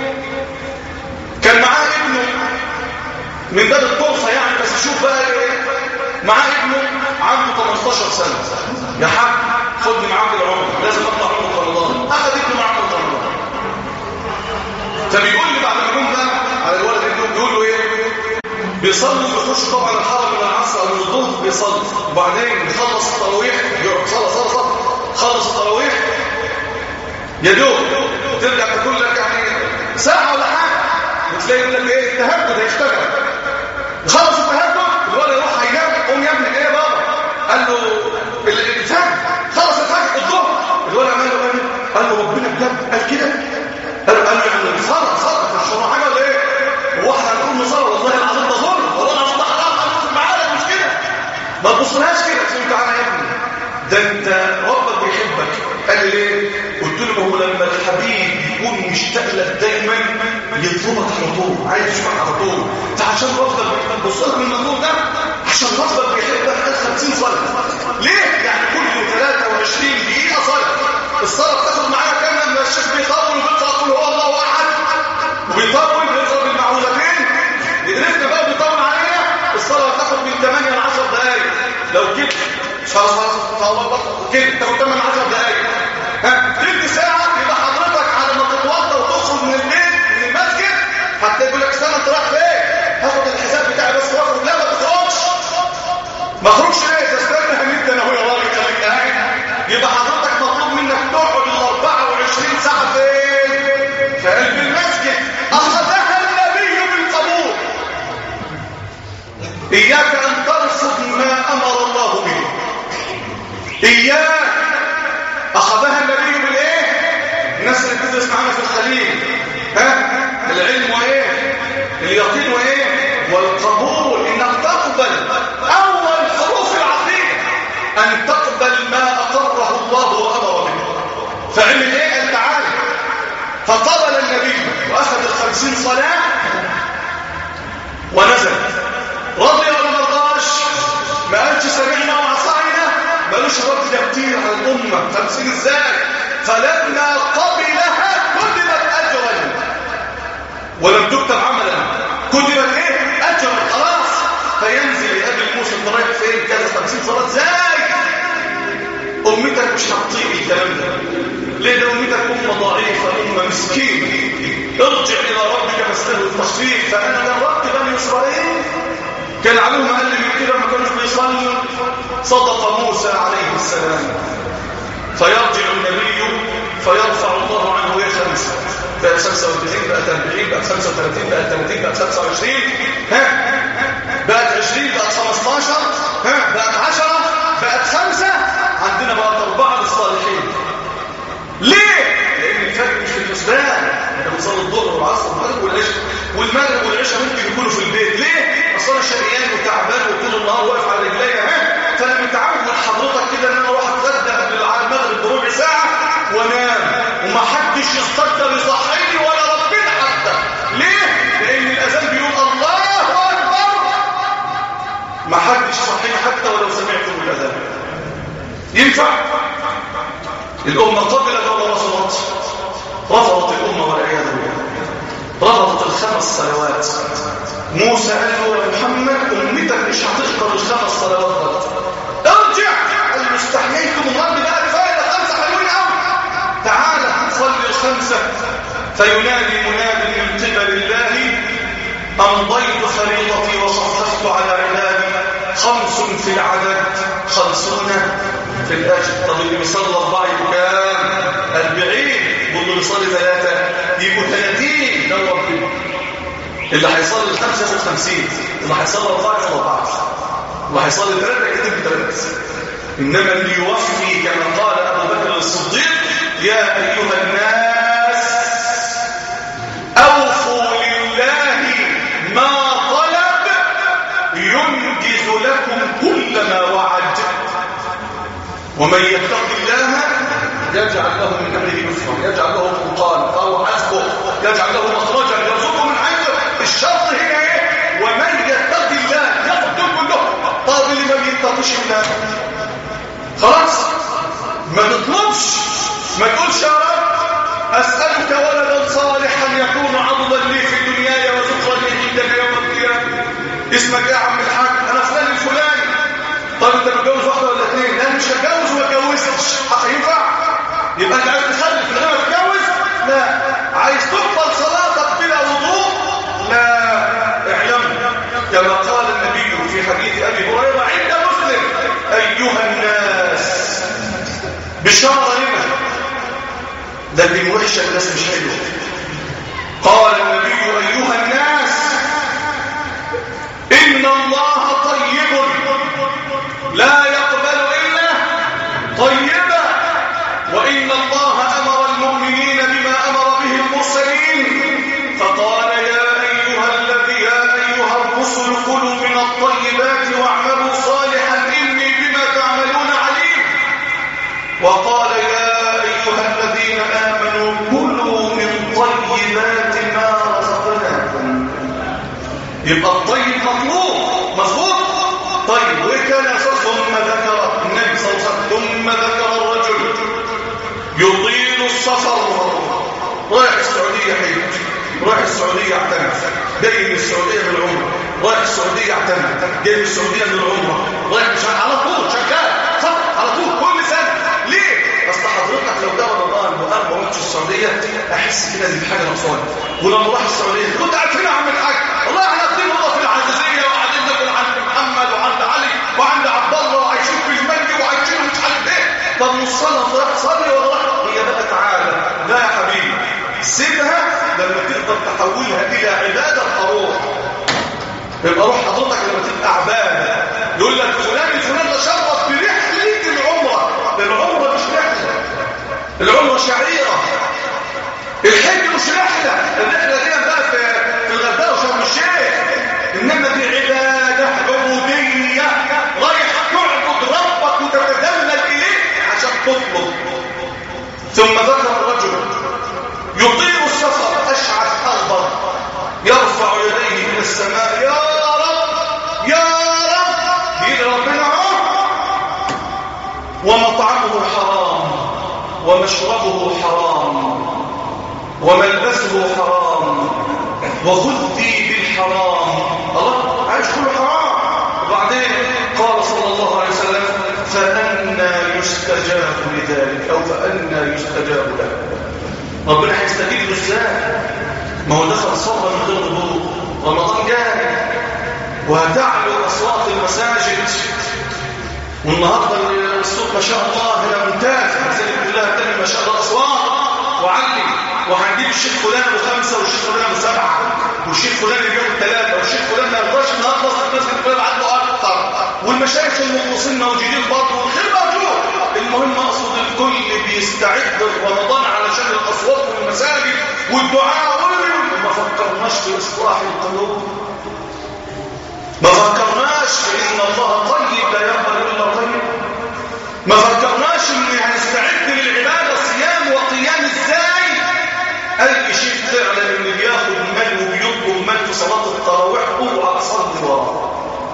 كان معاه ابنه من باب الطرفه يعني بس شوف بقى ايه معاه ابنه عنده 18 سنه يا حاج خدني معاك العمر لازم اطلع عمره رمضان اخذ ابنه معاه عمره رمضان فبيقول لي بعد ما يقوم بقى على الولد ابنه بيقول له ايه بيصلي بيخش طبعا الحرم من العصر او من الظهر بيصلي وبعدين يخلص التراويح يقعد صلاه صلاه صلاه خلص التراويح يا دوب ترجع تقول لك يعني ساعه ولا حاجه وتلاقي يقول لك ايه التهجد هيشتغل خلص التهجد الولد يروح هينام قوم يا ابني ايه يا بابا قال له الفجر خلص الفجر الظهر الولد عمل له قال له ربنا بجد قال كده قال له قال له يعني صلاه صلاه مش هو حاجه ولا ايه هو احنا هنقول نصلي والله العظيم ده ظلم والله العظيم ده حرام هنقول معانا مش كده ما تبصلهاش كده قلت له تعالى يا ابني ده انت ربك بيحبك قال لي ليه قلت له ما هو لما الحبيب يكون مشتاق لك دايما يطلبك على طول عايز يشوفك على طول فعشان ربك بص لك من الموضوع ده عشان ربك بيحبك قال 50 صلاه ليه يعني كل 23 دقيقه صلاه الصلاه بتاخد معانا كام لما الشيخ بيطول وبيطلع يقول هو الله احد وبيطول بيضرب المعوذتين عرفنا بقى بيطول علينا الصلاه بتاخد من 8 ل 10 دقائق لو كده خلاص خلاص كده تاخد 8 10 دقائق ها تلت ساعه يبقى حضرتك على ما تتوضا وتخرج من البيت من المسجد حتى يقول لك استنى انت رايح فين هاخد الحساب بتاعي بس واخرج لا ما تخرجش ما اخرجش ليه تستنى هميت انا ويا راجل خليك قاعد يبقى حضرتك مطلوب منك تقعد ال 24 ساعه فين في قلب المسجد اخذها النبي بالقبول اياك ان ترفض ما امر الله به اياك اخذها النبي بالايه الناس اللي بتدرس معانا في الخليل ها العلم وايه اليقين وايه والقبول انك تقبل اول حروف العقيده ان تقبل ما اقره الله وامر به فعلم ايه قال تعالى فقبل النبي واخذ الخمسين صلاه ونزل رضي ولا مرضاش ما قالش سمعنا وعصينا مالوش رد ده كتير على الامه خمسين ازاي فلما قبلها كتبت اجرا ولم تكتب عملا كتبت ايه اجرا خلاص فينزل يقابل موسى انت رايح فين كذا 50 صلاه ازاي امتك مش هتطيق الكلام ده ليه ده امتك امه ضعيفه امه مسكينه ارجع الى ربك فاساله التخفيف فانا جربت بني اسرائيل كان عليهم اقل من كده ما كانوش بيصلوا صدق موسى عليه السلام فيرجع النبي فيرفع الله عنه ايه خمسه بقت 95 بقت 40 بقت 35 بقت 30 بقت 25 ها بقت 20 بقت 15 ها بقت 10 بقت 5 عندنا بقت أربعة للصالحين ليه؟ لأن الفجر مش في الحسبان احنا بنصلي الظهر والعصر والمغرب والعشاء والمغرب والعشاء ممكن يكونوا في البيت ليه؟ أصل أنا شقيان وتعبان وطول النهار واقف على رجليا ها فأنا متعود حضرتك كده إن أنا أروح أتغدى قبل المغرب بربع ساعة وأنام ومحدش يستقدر يصحيني ولا ربنا حتى ليه؟ لأن الأذان بيقول الله أكبر ما حدش صحيح حتى ولو سمعتم الأذان ينفع الأمة قبلت ولا رفضت رفضت الأمة والعياذ بالله رفضت الخمس صلوات موسى قال له يا محمد أمتك مش هتحضر الخمس صلوات غلط ارجع قال له استحييتم النهارده بقى كفايه خمسه حلوين قوي تعالى صلي الخمسه فينادي مناد من قبل الله أمضيت فريضتي وصففت على عبادي خمس في العدد خمسون في الأجر طب اللي بيصلي أربعة يبقوا كام؟ أربعين واللي بيصلي ثلاثة يبقوا ثلاثين دور كده اللي هيصلي الخمسة ياخد خمسين اللي هيصلي أربعة ياخد أربعة اللي هيصلي ثلاثة يكتب ثلاثة إنما اللي يوفي كما قال أبو بكر الصديق يا أيها الناس أوفوا لله ما طلب ينجز لكم كل ما وعد ومن يتق الله يجعل له من امره يسرا يجعل له فرقانا فهو حسبه يجعل له مخرجا يرزقه من عنده الشرط هنا ايه ومن يتق الله ياخد كله طب اللي ما بيتقيش الله خلاص ما تطلبش ما تقولش يا رب اسالك ولدا صالحا يكون عضدا لي في الدنيا وذكرا لي عندك يوم القيامه اسمك ايه يا عم الحاج انا فلان الفلاني طب انت متجوز واحده ولا اثنين لا مش هتجوز وما اتجوزتش ينفع يبقى انت عايز تخلف من غير ما تتجوز لا عايز تقبل صلاتك بلا وضوء لا اعلم كما قال النبي في حديث ابي هريره عند مسلم ايها الناس بشاره لمن لكن وحشه الناس مش حلوه قال النبي ايها الناس ان الله طيب لا يقبل إلا طيبا وإن الله أمر المؤمنين بما أمر به المرسلين فقال يا أيها الذي يا أيها الرسل كلوا من الطيبات واعملوا صالحا إني بما تعملون عليم وقال يا أيها الذين آمنوا كلوا من طيبات ما رزقناكم يبقى الطيب مطلوب مظبوط طيب وكان ثم ذكر النبي صلى الله عليه وسلم ثم ذكر الرجل يطيل السفر رايح السعودية حج رايح السعودية اعتمد جاي من السعودية بالعمرة رايح السعودية اعتمد جاي من السعودية بالعمرة رايح مش على طول شغال صح على طول كل سنة ليه؟ اصل حضرتك لو ده رمضان وانا ما رحتش السعودية احس كده ان في حاجة ناقصاني ولما راح السعودية كنت قاعد فين يا عم الحاج والله احنا قاعدين والله في العزيزية وقاعدين ناكل عند محمد وعند علي وعند عبد الله وعايشين في المجد وعايشين مش عارف ايه طب والصلاه راح صلي ولا راح هي بقى تعالى لا يا حبيبي سيبها لما تقدر تحولها الى عباده اروح يبقى روح حضرتك لما تبقى عباده يقول لك فلان الفلان ده شرف برحله العمره العمره مش رحله العمره شعيره الحج مش رحله الرحله دي بقى في في الغردقه وشرم الشيخ انما دي عباده عبوديه رايح تعبد ربك وتتذلل اليه عشان تطلب ثم ذكر الرجل يطير ومشربه حرام وملبسه حرام وغذي بالحرام الله عايش كله حرام وبعدين قال صلى الله عليه وسلم فأنا يستجاب لذلك أو فأنا يستجاب له ربنا هيستجيب له ازاي ما هو دخل صلى من غير وضوء رمضان جاي وهتعلو أصوات المساجد والنهارده الصوت ما شاء الله هنا ممتاز مساجد كلها تاني ما شاء الله أصوات وعلي وهنجيب الشيخ فلان بخمسة والشيخ فلان بسبعة والشيخ فلان بياخد ثلاثة والشيخ فلان ما يرضاش النهارده اصلا الناس بتقول عنده أكتر والمشايخ المخلصين موجودين برضه والخير موجود المهم أقصد الكل بيستعد لرمضان علشان الأصوات والمساجد والدعاء ما فكرناش في إصلاح القلوب ما فكرناش في ان الله طيب لا يقبل الا طيب ما فكرناش ان هنستعد للعباده صيام وقيام ازاي اي شيء فعلا اللي بياخد مال وبيطلب مال في صلاه التراويح اوعى تصلي وراه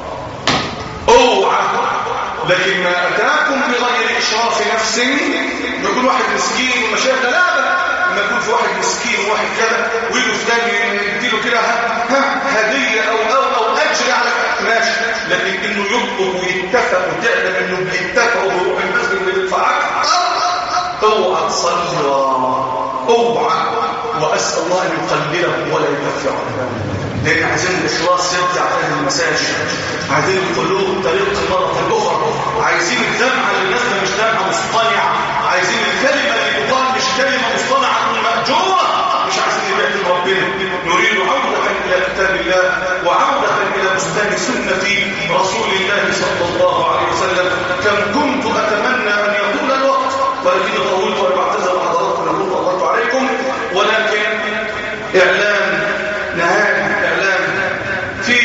اوعى لكن ما اتاكم بغير اشراف نفس يكون واحد مسكين ومشايخ لا لما يكون في واحد مسكين وواحد كده ويجي فلان يديله كده هديه او او او اجر على ماشي لكن انه يطلب ويتفق وتعلم انه بيتفقوا ويروح المسجد اللي بيدفع اكتر اوعى تصلي اوعى واسال الله ان يقللهم ولا يكفرهم لان عايزين الاخلاص يرجع في المساجد عايزين القلوب طريقه مره اخرى عايزين الدمعه اللي الناس مش دمعه مصطنعه عايزين الكلمه اللي تقال مش كلمه مصطنعه مأجوره مش عايزين نبعد ربنا نريد عودة إلى كتاب الله وعودة إلى بستان سنة رسول الله صلى الله عليه وسلم كم كنت أتمنى أن يطول الوقت ولكن طولت وبعتذر حضراتكم نقول الله عليكم ولكن إعلان نهاية إعلان في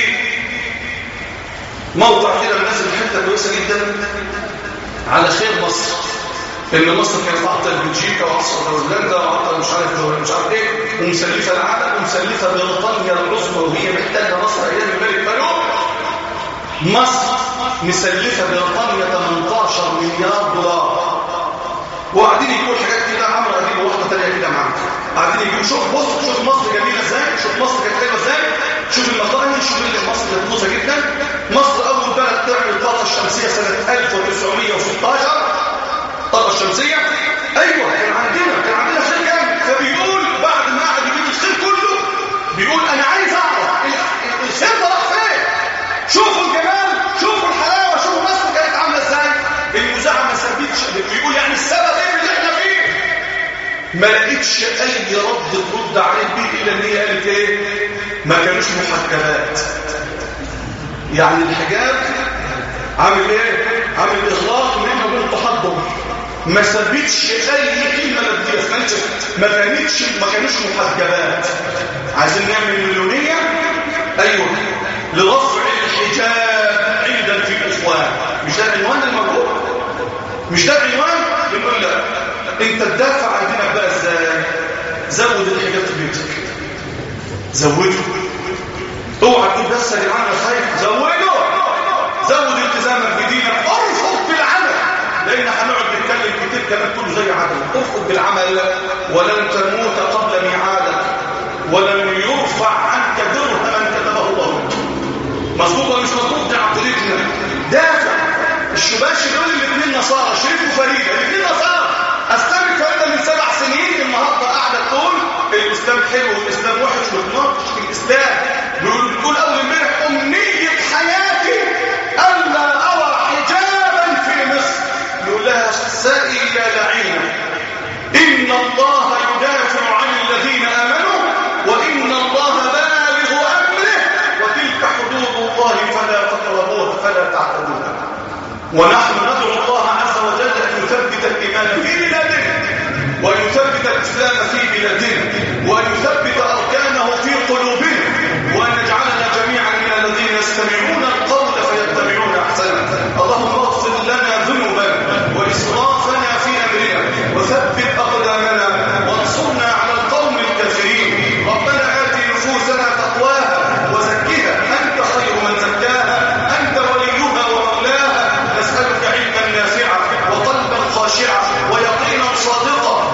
موقع كده مناسب حتة كويسة جدا على خير مصر ان مصر كانت عطل بلجيكا وعطل هولندا وعطل مش عارف مش عارف ايه ومسلفه العالم ومسلفه بريطانيا العظمى وهي محتاجه مصر ايام الملك فاروق مصر مسلفه بريطانيا 18 مليار دولار وقاعدين يجيبوا حاجات كده عمرو اديب واحده ثانيه كده معاك قاعدين يجيبوا شوف بص شوف مصر جميله ازاي شوف مصر كانت حلوه ازاي شوف المطاهي شوف اللي مصر كانت نوسه جدا مصر اول بلد تعمل الطاقه الشمسيه سنه 1916 الطاقه الشمسيه ايوه كان عندنا كان عندنا خير جامد فبيقول بعد ما قعد يجيب الخير كله بيقول انا عايز اعرف الخير ده راح فين شوفوا الجمال شوفوا الحلاوه شوفوا مصر كانت عامله ازاي المذاعه ما سابتش بيقول يعني السبب ايه اللي احنا فيه ما لقيتش اي رد ترد عليه بيه الا ان هي قالت ايه ما كانوش محجبات يعني الحجاب عامل ايه عامل اغلاق منه وبين التحضر ما سابتش اي كلمه ماديه ما ما كانتش ما كانوش محجبات عايزين نعمل مليونيه ايوه لرفع الحجاب عند في الاخوان مش ده العنوان الموجود مش ده العنوان بنقول لا انت تدافع عن دينك بقى ازاي زود الحجاب في بيتك زوده اوعى تقول بس يا جماعه انا خايف زوده زود التزامك بدينك ارفض بالعمل لان هنقعد نتكلم كتير كمان كله زي عدل ارفض بالعمل ولن تموت قبل ميعادك ولن يرفع عنك درهما كتبه الله مظبوط ولا مش مظبوط دي عقيدتنا دافع الشباشي دول الاثنين نصارى شريف وفريده الاثنين نصارى اسلمت فريده من سبع سنين النهارده قاعده تقول الاسلام حلو والاسلام وحش وتناقش في الاسلام بتقول اول امبارح امنيه حياتي الا ارى حجابا في مصر يقول لها سائل لعينه ان الله يدافع عن الذين امنوا وان الله بالغ امره وتلك حدود الله فلا تقربوها فلا تعتدوها ونحن ندعو الله عز وجل ان يثبت الايمان في بلادنا وان يثبت الاسلام في بلادنا وان يثبت اركانه في قلوبنا وان يجعلنا جميعا من الذين يستمعون القول فيتبعون احسنه اللهم اغفر لنا ذنوبنا واسرافنا في امرنا وثبت اقدامنا وانصرنا على القوم الكافرين ربنا ات نفوسنا تقواها وزكها انت خير من زكاها انت وليها ومولاها نسالك علما نافعا وقلبا خاشعا ويقينا صادقا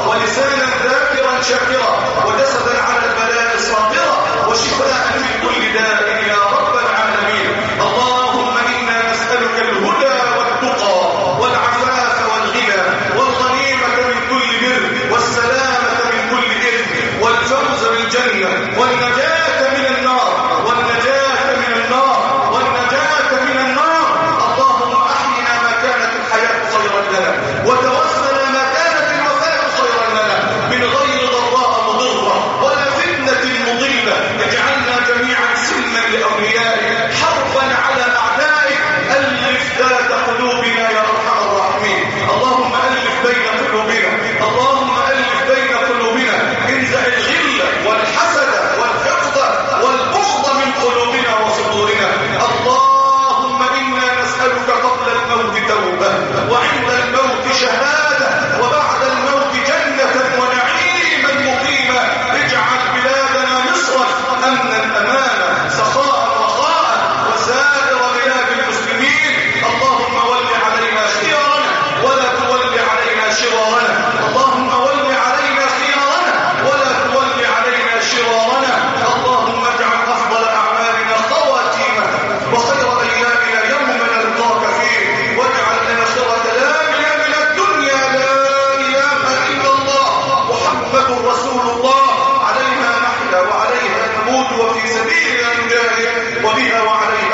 الجنة والنجاة من النار والنجاة من النار والنجاة من النار اللهم أحينا ما كانت الحياة خيرا لنا وتوفنا ما كانت الوفاة خيرا لنا من غير ضراء مضرة ولا فتنة مضلة اجعلنا جميعا سلما لأوليائك حربا على أعدائك ألف ذات قلوبنا يا أرحم الراحمين اللهم ألف بين قلوبنا اللهم ألف بين قلوبنا انزع الغل والحسد والحقد والبغض من قلوبنا وصدورنا اللهم إنا نسألك قبل الموت توبة وعند الموت شهادة وبعد الموت جنة ونعيما مقيما اجعل بلادنا مصرا أمنا أمانا سخاء رخاء وسائر بلاد المسلمين اللهم ول علينا خيارنا ولا تول علينا شرارنا اللهم ول علينا خيارنا ولا تول علينا شرارنا اللهم اجعل أفضل أعمالنا خواتيمنا وخير أيامنا يوم نلقاك فيه واجعل الآخرة كلامنا من الدنيا لا إله إلا الله محمد رسول الله عليها نحيا وعليها نموت وفي سبيلنا نجاهد وبها وعليها